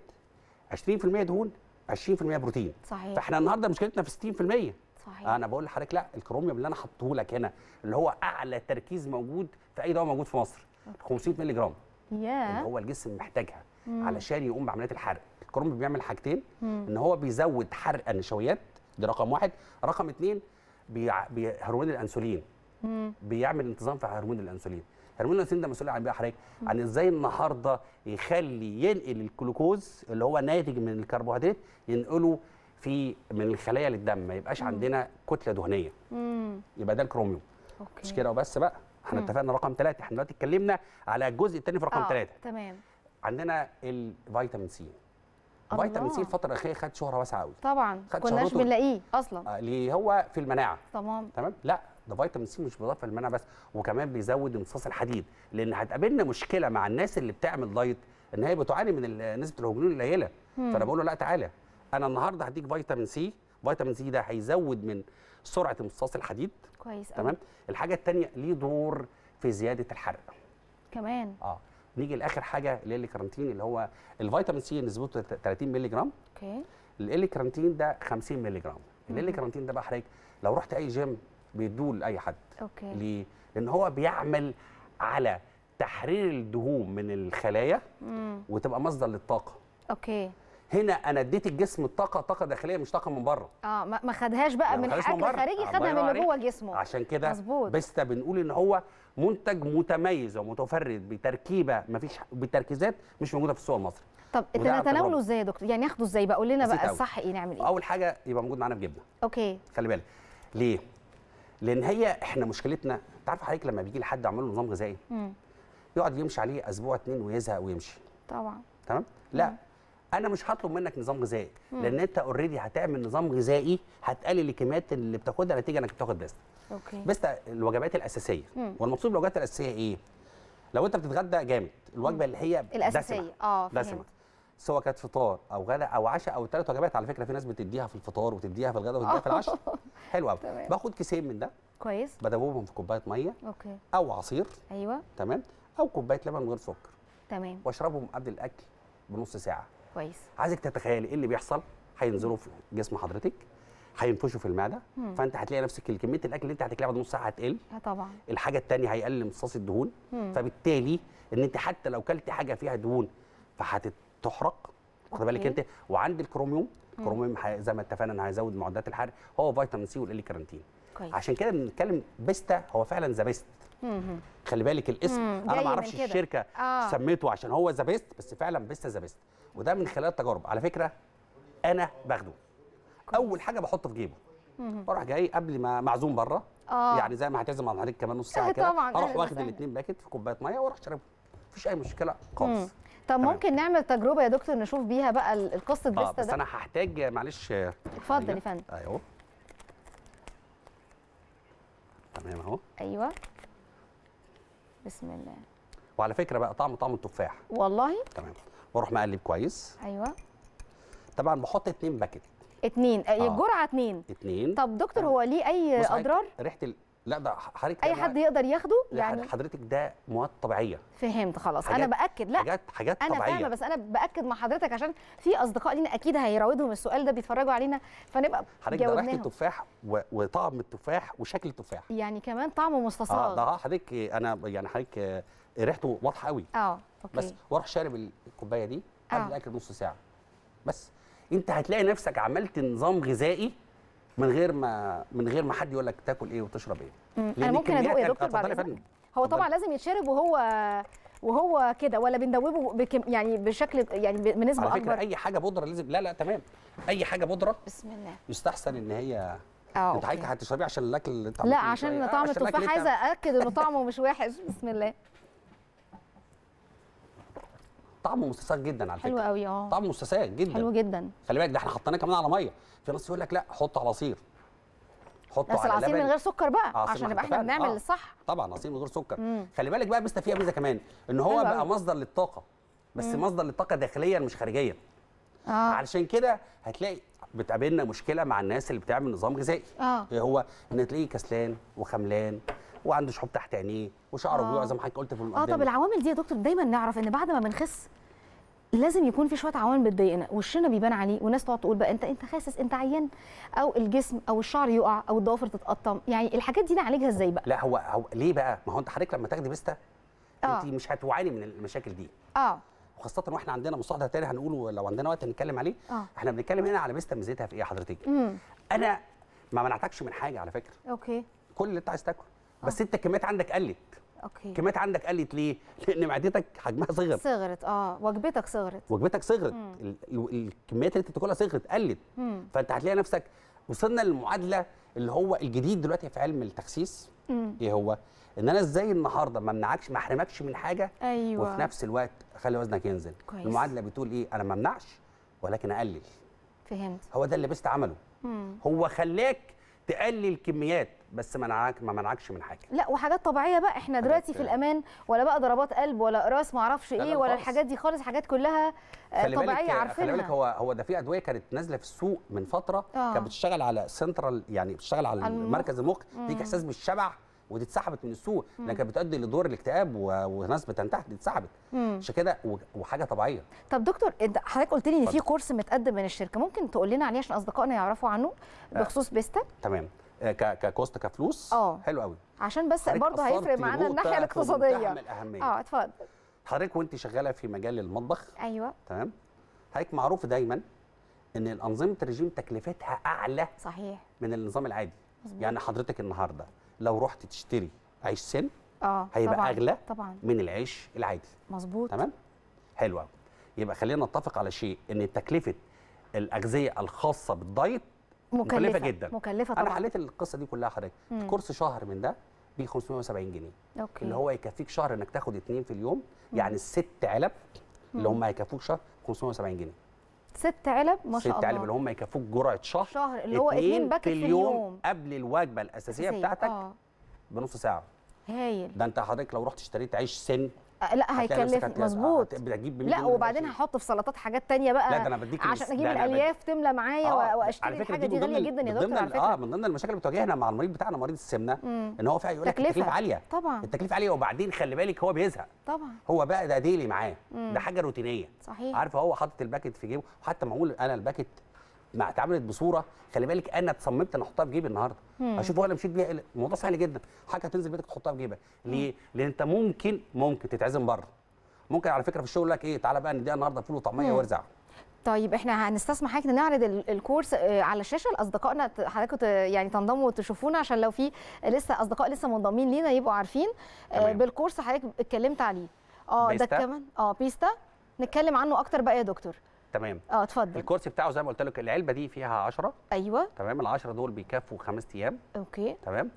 20% دهون 20% بروتين صحيح فاحنا النهارده مشكلتنا في 60% صحيح انا بقول لحضرتك لا الكروميوم اللي انا حاطه لك هنا اللي هو اعلى تركيز موجود في اي دواء موجود في مصر 500 مللي جرام اللي يا هو الجسم محتاجها علشان يقوم بعمليات الحرق الكروميوم بيعمل حاجتين ان هو بيزود حرق النشويات دي رقم واحد رقم اتنين بيع... بي... هرمون الانسولين مم. بيعمل انتظام في هرمون الانسولين هرمون الانسولين ده مسؤول عن بقى حضرتك عن ازاي النهارده يخلي ينقل الجلوكوز اللي هو ناتج من الكربوهيدرات ينقله في من الخلايا للدم ما يبقاش عندنا كتله دهنيه مم. يبقى ده الكروميوم اوكي مش كده وبس بقى احنا اتفقنا رقم ثلاثة احنا دلوقتي اتكلمنا على الجزء الثاني في رقم آه، ثلاثة تمام عندنا الفيتامين سي فيتامين سي الله. الفتره الاخيره خد شهره واسعه قوي طبعا خد كناش شهرته. بنلاقيه اصلا آه، اللي هو في المناعه تمام تمام لا ده فيتامين سي مش بيضاف للمناعه بس وكمان بيزود امتصاص الحديد لان هتقابلنا مشكله مع الناس اللي بتعمل دايت ان هي بتعاني من ال- نسبه الهرمون القليله فانا بقول له لا تعالى انا النهارده هديك فيتامين سي فيتامين سي ده هيزود من سرعه امتصاص الحديد كويس أوي. تمام الحاجه الثانيه ليه دور في زياده الحرق كمان اه نيجي لاخر حاجه اللي هي الكارنتين اللي هو الفيتامين سي نسبته 30 مللي جرام اوكي ال كارنتين ده 50 مللي جرام ال كارنتين ده بقى حضرتك لو رحت اي جيم بيدوه لاي حد اوكي ليه؟ لان هو بيعمل على تحرير الدهون من الخلايا مم. وتبقى مصدر للطاقه اوكي هنا انا اديت الجسم الطاقه طاقه داخليه مش طاقه من بره اه ما ما خدهاش بقى ما من خدهاش من اكل بره. خارجي الله خدها من ينور اللي جوه عليك. جسمه عشان كده مظبوط. بيستا بنقول ان هو منتج متميز ومتفرد بتركيبه مفيش بتركيزات مش موجوده في السوق المصري طب وده عن نتناوله تجربة. ازاي يا دكتور يعني ناخده ازاي بقى قول لنا بسيط بقى أوي. الصح ايه نعمل ايه اول حاجه يبقى موجود معانا في جبنه اوكي خلي بالك ليه لان هي احنا مشكلتنا انت عارف حضرتك لما بيجي لحد عامل له نظام غذائي مم. يقعد يمشي عليه اسبوع اتنين ويزهق ويمشي طبعا تمام لا انا مش هطلب منك نظام غذائي لان انت اوريدي هتعمل نظام غذائي هتقلل الكميات اللي بتاخدها نتيجه انك بتاخد بيست اوكي بيست الوجبات الاساسيه مم. والمقصود بالوجبات الاساسيه ايه لو انت بتتغدى جامد الوجبه اللي هي الاساسيه دسمة. اه دسمه فهمت سواء كانت فطار او غدا او عشاء او ثلاث وجبات على فكره في ناس بتديها في الفطار وتديها في الغدا وتديها في العشاء حلو قوي تمام. باخد كيسين من ده كويس بدوبهم في كوبايه ميه اوكي او عصير ايوه تمام او كوبايه لبن من غير سكر تمام واشربهم قبل الاكل بنص ساعه كويس عايزك تتخيلي ايه اللي بيحصل هينزلوا في جسم حضرتك هينفشوا في المعده فانت هتلاقي نفسك كميه الاكل اللي انت هتاكلها بعد نص ساعه هتقل اه طبعا الحاجه الثانيه هيقلل امتصاص الدهون مم. فبالتالي ان انت حتى لو كلت حاجه فيها دهون فهتحرق واخد بالك أوكي. انت وعند الكروميوم الكروميوم هي- زي ما اتفقنا ان هيزود معدات الحرق هو فيتامين سي والالي كارنتين كويس عشان كده بنتكلم بيستا هو فعلا ذا بيست مم. خلي بالك الاسم مم، انا جاي ما من اعرفش كده. الشركه آه. سميته عشان هو ذا بيست بس فعلا بيستا ذا بيست وده من خلال التجارب على فكره انا باخده اول حاجه بحطه في جيبه بروح جاي قبل ما معزوم بره آه. يعني زي ما هتعزم على حضرتك كمان نص ساعه آه، كده طبعاً، اروح أهلاً واخد وسهلاً. الاثنين باكت في كوبايه ميه واروح شاربهم مفيش اي مشكله مم. خالص طب تمام. ممكن نعمل تجربه يا دكتور نشوف بيها بقى ال- القصه اه بيستا بس ده انا هحتاج معلش آه، اتفضل أيوة. يا فندم ايوه تمام اهو ايوه بسم الله وعلى فكره بقى طعم طعم التفاح والله تمام واروح مقلب كويس ايوه طبعا بحط اتنين باكت اتنين آه. آه. الجرعه اتنين اتنين طب دكتور هو ليه اي بص حضرتك، اضرار ريحه ال... لا ده حضرتك اي حد يقدر ياخده يعني يعني حضرتك ده مواد طبيعيه فهمت خلاص انا حاجات- باكد لا حاجات حاجات انا طبيعيه فاهمه بس انا باكد مع حضرتك عشان في اصدقاء لينا اكيد هيراودهم السؤال ده بيتفرجوا علينا فنبقى حضرتك ده ريحه جاوبناهم التفاح و... وطعم التفاح وشكل التفاح يعني كمان طعمه اه مستصاغ ده حضرتك انا يعني حضرتك آه، ريحته واضحه قوي اه اوكي بس واروح شارب الكوبايه دي قبل آه. الاكل نص ساعه بس انت هتلاقي نفسك عملت نظام غذائي من غير ما من غير ما حد يقول لك تاكل ايه وتشرب ايه مم. لأن انا ممكن الكميات ادوق يا كانت- دكتور بعد اتفضلي يا إذنك؟ فندم. هو اتفضلي. طبعا لازم يتشرب وهو وهو كده ولا بندوبه بكم يعني بشكل يعني بنسبه على فكره اكبر اي حاجه بودره لازم لا لا تمام اي حاجه بودره بسم الله يستحسن ان هي اه انت حضرتك أوكي. هتشربيه عشان الاكل اللي انت لا عملته من عشان شوية. آه، طعم الأكل التفاح اللي عايزه انت- ااكد انه طعمه مش وحش بسم الله طعمه مستساغ جدا على حلو فكره قوي اه طعمه مستساغ جدا حلو جدا خلي بالك ده احنا حطيناه كمان على ميه في ناس يقول لك لا حطه على عصير حطه بس على العصير لبن من غير سكر بقى عصير عشان ما نبقى احنا اتفقنا. بنعمل آه. الصح طبعا عصير من غير سكر مم. خلي بالك بقى بيستا فيها ميزه كمان ان هو حلو بقى أوي. مصدر للطاقه بس مصدر للطاقه داخليا مش خارجيا اه علشان كده هتلاقي بتقابلنا مشكله مع الناس اللي بتعمل نظام غذائي اه إيه هو ان تلاقيه كسلان وخملان وعنده شحوب تحت عينيه وشعره آه. بيقع زي ما حضرتك قلت في اه المقدمه طب العوامل دي يا دكتور دايما نعرف ان بعد ما بنخس لازم يكون في شويه عوامل بتضايقنا وشنا بيبان عليه والناس تقعد تقول بقى انت انت خاسس انت عيان او الجسم او الشعر يقع او الضوافر تتقطم يعني الحاجات دي نعالجها ازاي بقى لا هو هو ليه بقى ما هو انت حضرتك لما تاخدي بيستا آه. انت مش هتعاني من المشاكل دي اه وخاصه واحنا عندنا مستحضر تاني هنقوله لو عندنا وقت نتكلم عليه آه. احنا بنتكلم هنا على بيستا ميزتها في ايه حضرتك امم انا ما منعتكش من حاجه على فكره اوكي كل اللي انت عايز تاكله بس انت الكميات عندك قلت اوكي الكميات عندك قلت ليه لان معدتك حجمها صغر صغرت اه وجبتك صغرت وجبتك صغرت ال- ال- الكميات اللي انت بتاكلها صغرت قلت امم فانت هتلاقي نفسك وصلنا للمعادله اللي هو الجديد دلوقتي في علم التخسيس امم ايه هو ان انا ازاي النهارده ما امنعكش ما احرمكش من حاجه ايوه وفي نفس الوقت اخلي وزنك ينزل كويس. المعادله بتقول ايه انا ما امنعش ولكن اقلل فهمت هو ده اللي بيست عمله امم هو خلاك تقلل كميات بس ما منعك ما منعكش من حاجه لا وحاجات طبيعيه بقى احنا دلوقتي في الامان ولا بقى ضربات قلب ولا قراص ما اعرفش لا ايه لا ولا خالص. الحاجات دي خالص حاجات كلها آه، خلي بالك طبيعيه خلي عارفينها بالك هو هو ده في ادويه كانت نازله في السوق من فتره آه. كانت بتشتغل على سنترال يعني بتشتغل على على المخ. مركز المخ تديك احساس بالشبع ودي اتسحبت من السوق لان كانت بتؤدي لدور الاكتئاب و- وناس بتنتحر دي اتسحبت مم. عشان كده و- وحاجه طبيعيه طب دكتور انت حضرتك قلت لي ان في اتفضل. كورس متقدم من الشركه ممكن تقول لنا عليه عشان اصدقائنا يعرفوا عنه بخصوص بيستا تمام آه، ك- ككوست كفلوس آه. حلو قوي عشان بس حضرتك برضه هيفرق أثرتي معانا نقطة الناحيه في الاقتصاديه منتهى من الأهمية. اه اتفضل حضرتك وانت شغاله في مجال المطبخ ايوه تمام حضرتك معروف دايما ان الانظمه الرجيم تكلفتها اعلى صحيح من النظام العادي مظبوط. يعني حضرتك النهارده لو رحت تشتري عيش سن اه هيبقى طبعا أغلى طبعا من العيش العادي مظبوط تمام حلو قوي يبقى خلينا نتفق على شيء ان تكلفه الاغذيه الخاصه بالدايت مكلفه, مكلفه جدا مكلفه انا طبعا حليت القصه دي كلها حضرتك مم. كورس شهر من ده ب 570 جنيه اوكي اللي هو يكفيك شهر انك تاخد اتنين في اليوم يعني الست علب اللي هم هيكفوك شهر 570 جنيه ست علب ما شاء ست الله علب اللي هم يكفوك جرعه شهر شهر اللي هو اتنين باكت في اليوم قبل الوجبه الاساسيه أساسية. بتاعتك اه بنص ساعه هايل ده انت حضرتك لو رحت اشتريت عيش سن آه، لا هتلاقي نفسك هيكلفني هت- مظبوط هت- بتجيب ب 100 لا جنيه وبعدين دلوقتي. هحط في سلطات حاجات تانية بقى لا ده انا بديك عشان المس- اجيب لا، أنا بديك- الالياف تملى معايا آه، و- واشتري على فكرة الحاجه دي من غاليه ضمن- جدا يا من دكتور ضمن على ال- فكره اه من ضمن المشاكل اللي بتواجهنا مع المريض بتاعنا مريض السمنه مم. ان هو فعلا يقول لك تكلفة. التكلفه عاليه طبعا التكلفه عاليه وبعدين خلي بالك هو بيزهق طبعا هو بقى ده ديلي معاه ده حاجه روتينيه صحيح عارف هو حاطط الباكت في جيبه وحتى معمول انا الباكت مع اتعملت بصوره خلي بالك انا اتصممت ان احطها في جيبي النهارده اشوف هو انا مشيت بيها الموضوع سهل جدا حاجه هتنزل بيتك تحطها في جيبك ليه؟ لان انت ممكن ممكن تتعزم بره ممكن على فكره في الشغل يقول لك ايه تعالى بقى نديها النهارده فول وطعميه مم. وارزع طيب احنا هنستسمح حضرتك نعرض ال- الكورس آه، على الشاشه لاصدقائنا ت- حضراتكم ت- يعني تنضموا وتشوفونا عشان لو في لسه اصدقاء لسه منضمين لينا يبقوا عارفين آه، تمام. بالكورس حضرتك اتكلمت عليه اه ده بيستا؟ كمان اه بيستا نتكلم عنه اكتر بقى يا دكتور تمام اه اتفضل الكورس بتاعه زي ما قلت لك العلبه دي فيها 10 ايوه تمام ال 10 دول بيكفوا خمس ايام اوكي تمام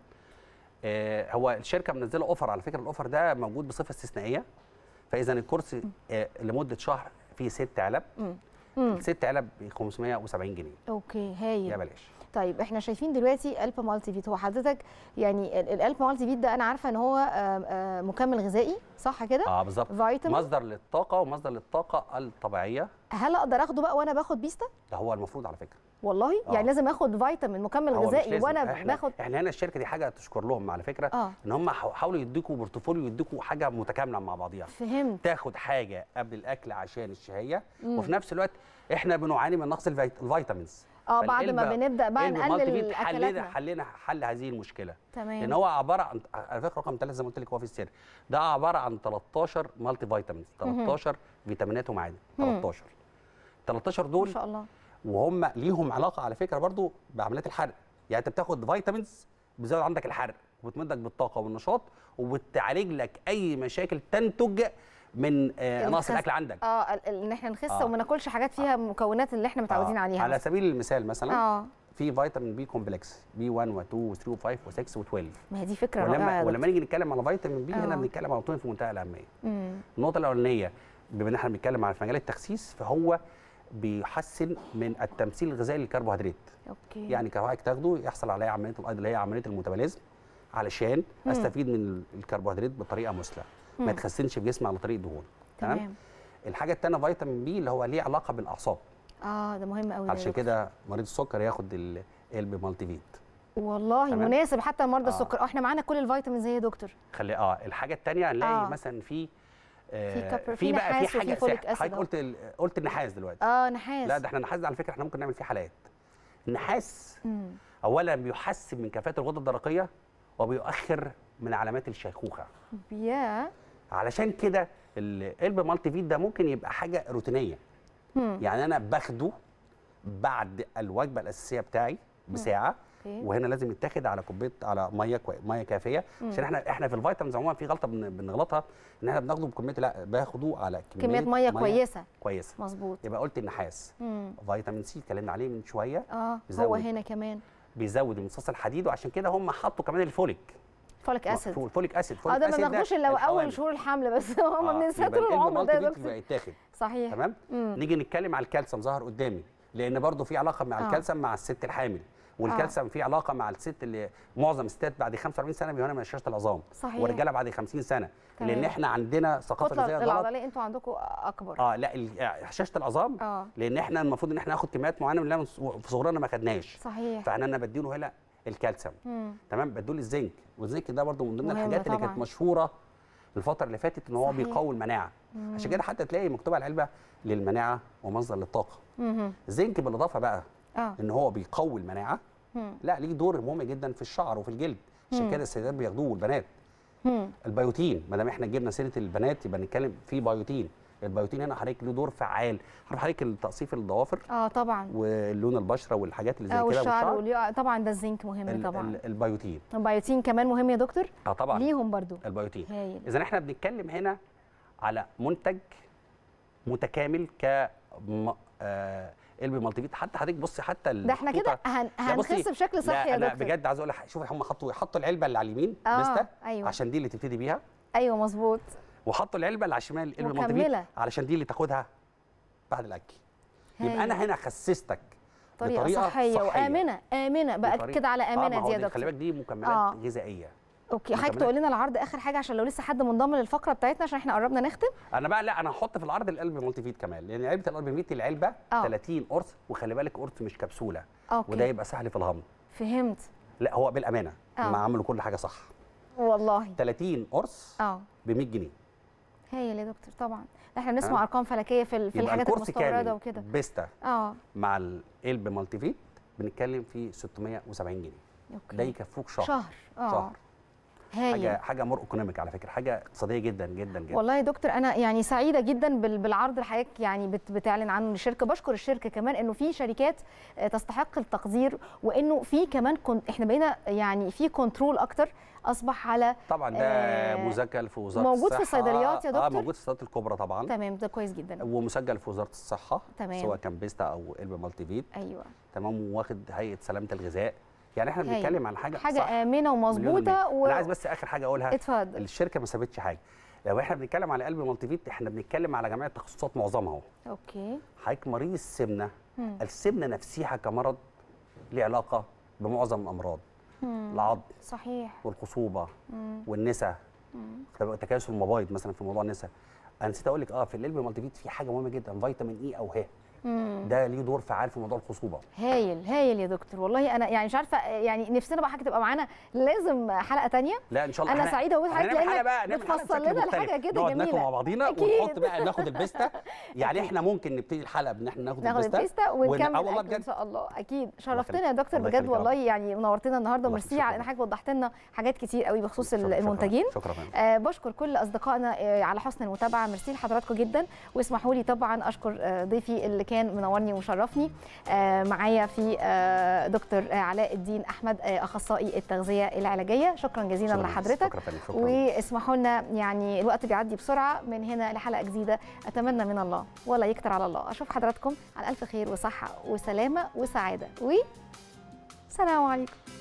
آه هو الشركه منزله اوفر على فكره الاوفر ده موجود بصفه استثنائيه فاذا الكورس آه لمده شهر فيه ست علب مم. مم. الست علب ب 570 جنيه اوكي يا هايل بلاش طيب احنا شايفين دلوقتي الب مالتي فيت هو حضرتك يعني ال- الالب مالتي فيت ده انا عارفه ان هو آه، آه، مكمل غذائي صح كده اه بالظبط فيتامين مصدر للطاقه ومصدر للطاقه الطبيعيه هل اقدر اخده بقى وانا باخد بيستا ده هو المفروض على فكره والله آه. يعني لازم اخد فيتامين مكمل هو مش غذائي لازم. وانا احنا باخد احنا هنا الشركه دي حاجه تشكر لهم على فكره اه ان هم حاو- حاولوا يديكوا بورتفوليو يديكوا حاجه متكامله مع بعضيها فهمت تاخد حاجه قبل الاكل عشان الشهيه مم. وفي نفس الوقت احنا بنعاني من نقص الفيت- الفيتامينز اه بعد ما فالقلبة- بنبدا بقى قلب نقلل مالتي فيت حلنا اكلاتنا حلنا حل هذه المشكله لان تمام هو عباره عن على فكره رقم ثلاثه زي ما قلت لك هو في السر ده عباره عن 13 مالتي فيتامينز 13 فيتامينات ومعادن مم. 13 13 ما دول شاء الله وهم ليهم علاقه على فكره برضو بعمليات الحرق يعني انت بتاخد فيتامينز بتزود عندك الحرق وبتمدك بالطاقه والنشاط وبتعالج لك اي مشاكل تنتج من آه، نقص الخس- الاكل عندك اه ال- ال- ان احنا نخس آه. وما ناكلش حاجات فيها مكونات اللي احنا متعودين آه، عليها على مثلاً. سبيل المثال مثلا اه في فيتامين بي كومبلكس بي 1 و2 و3 و5 و6 و12 ما هي دي فكره رائعه ولما يا ولما نيجي نتكلم على فيتامين بي هنا آه. بنتكلم على نقطتين في منتهى الاهميه مم. النقطه الاولانيه بما ان احنا بنتكلم على في مجال التخسيس فهو بيحسن من التمثيل الغذائي للكربوهيدرات اوكي يعني كربوهيدرات تاخده يحصل عليها عمليه الايض اللي هي عمليه الميتابوليزم علشان مم. استفيد من الكربوهيدرات بطريقه مثلى ما مم. يتخزنش في جسمي على طريق دهون تمام تمام الحاجه الثانيه فيتامين بي اللي هو ليه علاقه بالاعصاب اه ده مهم قوي علشان كده مريض السكر ياخد ال- الب مالتي فيت والله تمام. مناسب حتى لمرضى آه. السكر اه احنا معانا كل الفيتامين زي يا دكتور خلي اه الحاجه الثانيه هنلاقي آه. آه. مثلا في آه في كبر- في في بقى نحاس في وفي حاجه فوليك سح- أسيد حضرتك أهو. قلت ال- قلت النحاس دلوقتي اه نحاس لا ده احنا النحاس ده على فكره احنا ممكن نعمل فيه حلقات النحاس مم. اولا بيحسن من كفاءه الغده الدرقيه وبيؤخر من علامات الشيخوخه يا علشان كده القلب مالتي فيت ده ممكن يبقى حاجه روتينيه مم. يعني انا باخده بعد الوجبه الاساسيه بتاعي بساعه اوكي وهنا لازم يتاخد على كوبايه على ميه كوي... ميه كافيه عشان احنا احنا في الفيتامينز عموما في غلطه بن... بنغلطها ان احنا بناخده بكميه لا باخده على كميه كميات ميه كويسه كويسه مظبوط يبقى قلت النحاس مم. فيتامين سي اتكلمنا عليه من شويه اه هو بيزود. هنا كمان بيزود امتصاص الحديد وعشان كده هم حطوا كمان الفوليك فوليك اسيد الفوليك اسيد اه فوليك ده ما أسيد بناخدوش الا الحوامل. اول شهور الحمل بس هو ما آه، بننساه يبقى طول القلب العمر ده يا مالتي فيت دكتور يبقى يتاخد صحيح تمام مم. نيجي نتكلم على الكالسيوم ظهر قدامي لان برضو في علاقه مع آه. الكالسيوم مع الست الحامل والكالسيوم في علاقه مع الست اللي معظم الستات بعد 45 سنه بيهون من هشاشه العظام صحيح. والرجاله بعد 50 سنه تمام. لان احنا عندنا ثقافه الكتله غذائيه غلط العضليه انتوا عندكم اكبر اه لا ال- هشاشه العظام اه لان احنا المفروض ان احنا ناخد كميات معينه من اللي في صغرنا ما خدناش صحيح فانا انا بديله هنا الكالسيوم مم. تمام بديله الزنك والزنك ده برضو من ضمن مهم الحاجات اللي طبعاً. كانت مشهوره الفتره اللي فاتت ان هو صحيح. بيقوي المناعه عشان كده حتى تلاقي مكتوب على العلبه للمناعه ومصدر للطاقه مهم. الزنك بالاضافه بقى اه ان هو بيقوي المناعه مم. لا ليه دور مهم جدا في الشعر وفي الجلد عشان مم. كده السيدات بياخدوه والبنات مم. البيوتين ما دام احنا جبنا سيره البنات يبقى نتكلم في بيوتين البيوتين هنا حضرتك له دور فعال عارف حضرتك التقصيف الضوافر اه طبعا واللون البشره والحاجات اللي زي اه كده والشعر واليو... طبعا ده الزنك مهم ال- طبعا ال- البيوتين البيوتين كمان مهم يا دكتور اه طبعا ليهم برضو البيوتين هايل اذا احنا بنتكلم هنا على منتج متكامل ك م- آه قلب مالتي فيت حتى حضرتك بصي حتى ده احنا كده المحطوطة- هن... لا بصي، هنخس بشكل صحي لا يا انا دكتور بجد عايز اقول لك شوفي هم حطوا حطوا العلبه اللي على اليمين آه، بيستا أيوة. عشان دي اللي تبتدي بيها ايوه مظبوط وحطوا العلبه اللي على الشمال قلب مالتي مكملة. فيت علشان دي اللي تاخدها بعد الاكل يبقى هايل. انا هنا خسستك طريقه بطريقة صحيه, صحية. وامنه امنه باكد بطريقة- على آه، امانه ما هو دي يا دي- خلي دكتور بالك دي مكملات آه. غذائيه اوكي حضرتك مكملات. تقول لنا العرض اخر حاجه عشان لو لسه حد منضم للفقره بتاعتنا عشان احنا قربنا نختم انا بقى لا انا هحط في العرض القلب مالتي فيت كمان لان علبه القلب فيت العلبه آه. 30 قرص وخلي بالك قرص مش كبسوله اوكي وده يبقى سهل في الهضم فهمت لا هو بالامانه آه. هم عملوا كل حاجه صح والله 30 قرص اه ب 100 جنيه هايل يا دكتور طبعا احنا بنسمع تمام. ارقام فلكيه في, ال- في يبقى الحاجات الكورس المستورده كامل وكده بيستا اه مع القلب مالتي فيت بنتكلم في 670 جنيه اوكي ده يكفوك شهر شهر اه شهر هايل حاجه حاجه مور ايكونوميك على فكره حاجه اقتصاديه جدا جدا جدا والله يا دكتور انا يعني سعيده جدا بال- بالعرض اللي حضرتك يعني بت- بتعلن عنه للشركه بشكر الشركه كمان انه في شركات آه، تستحق التقدير وانه في كمان كن احنا بقينا يعني في كنترول اكتر اصبح على طبعا ده آه، مسجل في وزاره موجود في الصحه الصيدليات يا اه دكتور؟ موجود في الصيدليات الكبرى طبعا تمام ده كويس جدا ومسجل في وزاره الصحه تمام. سواء كان بيستا او قلب مالتي فيت ايوه تمام واخد هيئه سلامه الغذاء يعني احنا هايل. بنتكلم عن حاجه حاجه صح امنه مليون ومظبوطه المية. انا عايز بس اخر حاجه اقولها اتفضل الشركه ما سابتش حاجه لو احنا بنتكلم على قلب مالتي فيت احنا بنتكلم على جميع التخصصات معظمها اهو اوكي حضرتك مريض السمنه مم. السمنه نفسها كمرض ليه علاقه بمعظم الامراض العظم صحيح والخصوبه والنسا تكاسل المبايض مثلا في موضوع النسا انا نسيت اقول لك اه في القلب المالتي فيت في حاجه مهمه جدا فيتامين اي او ه ده ليه دور فعال في موضوع الخصوبه هايل هايل يا دكتور والله انا يعني مش عارفه يعني نفسنا بقى حاجه تبقى معانا لازم حلقه تانية لا ان شاء الله أنا إحنا- سعيدة أوي إحنا بحضرتك هنعمل حلقه لأنك بقى نعمل حلقة بتفصل بشكل لنا مختلف. الحاجة كده نقعد جميلة. ناكل مع بعضينا أكيد. ونحط بقى ناخد البيستا يعني احنا ممكن نبتدي الحلقه بان احنا ناخد ناخد البيستا البيستا ون- ونكمل آه والله أكل بجد ان شاء الله اكيد الله شرفتنا يا يخليك. دكتور الله بجد يخليك يا والله رب. يعني منورتنا النهارده الله ميرسي يخليك. على انك حضرتك وضحت لنا حاجات كتير قوي بخصوص شكراً- شكراً. المنتجين شكرا فندم. آه بشكر كل اصدقائنا آه على حسن المتابعه ميرسي لحضراتكم جدا واسمحوا لي طبعا اشكر آه ضيفي اللي كان منورني ومشرفني آه معايا في آه دكتور آه علاء الدين احمد آه اخصائي التغذيه العلاجيه شكرا جزيلا شكراً. لحضرتك شكرا فندم. شكرا واسمحوا لنا يعني الوقت بيعدي بسرعه من هنا لحلقه جديده اتمنى من الله ولا يكتر على الله اشوف حضراتكم على الف خير وصحه وسلامه وسعاده و سلام عليكم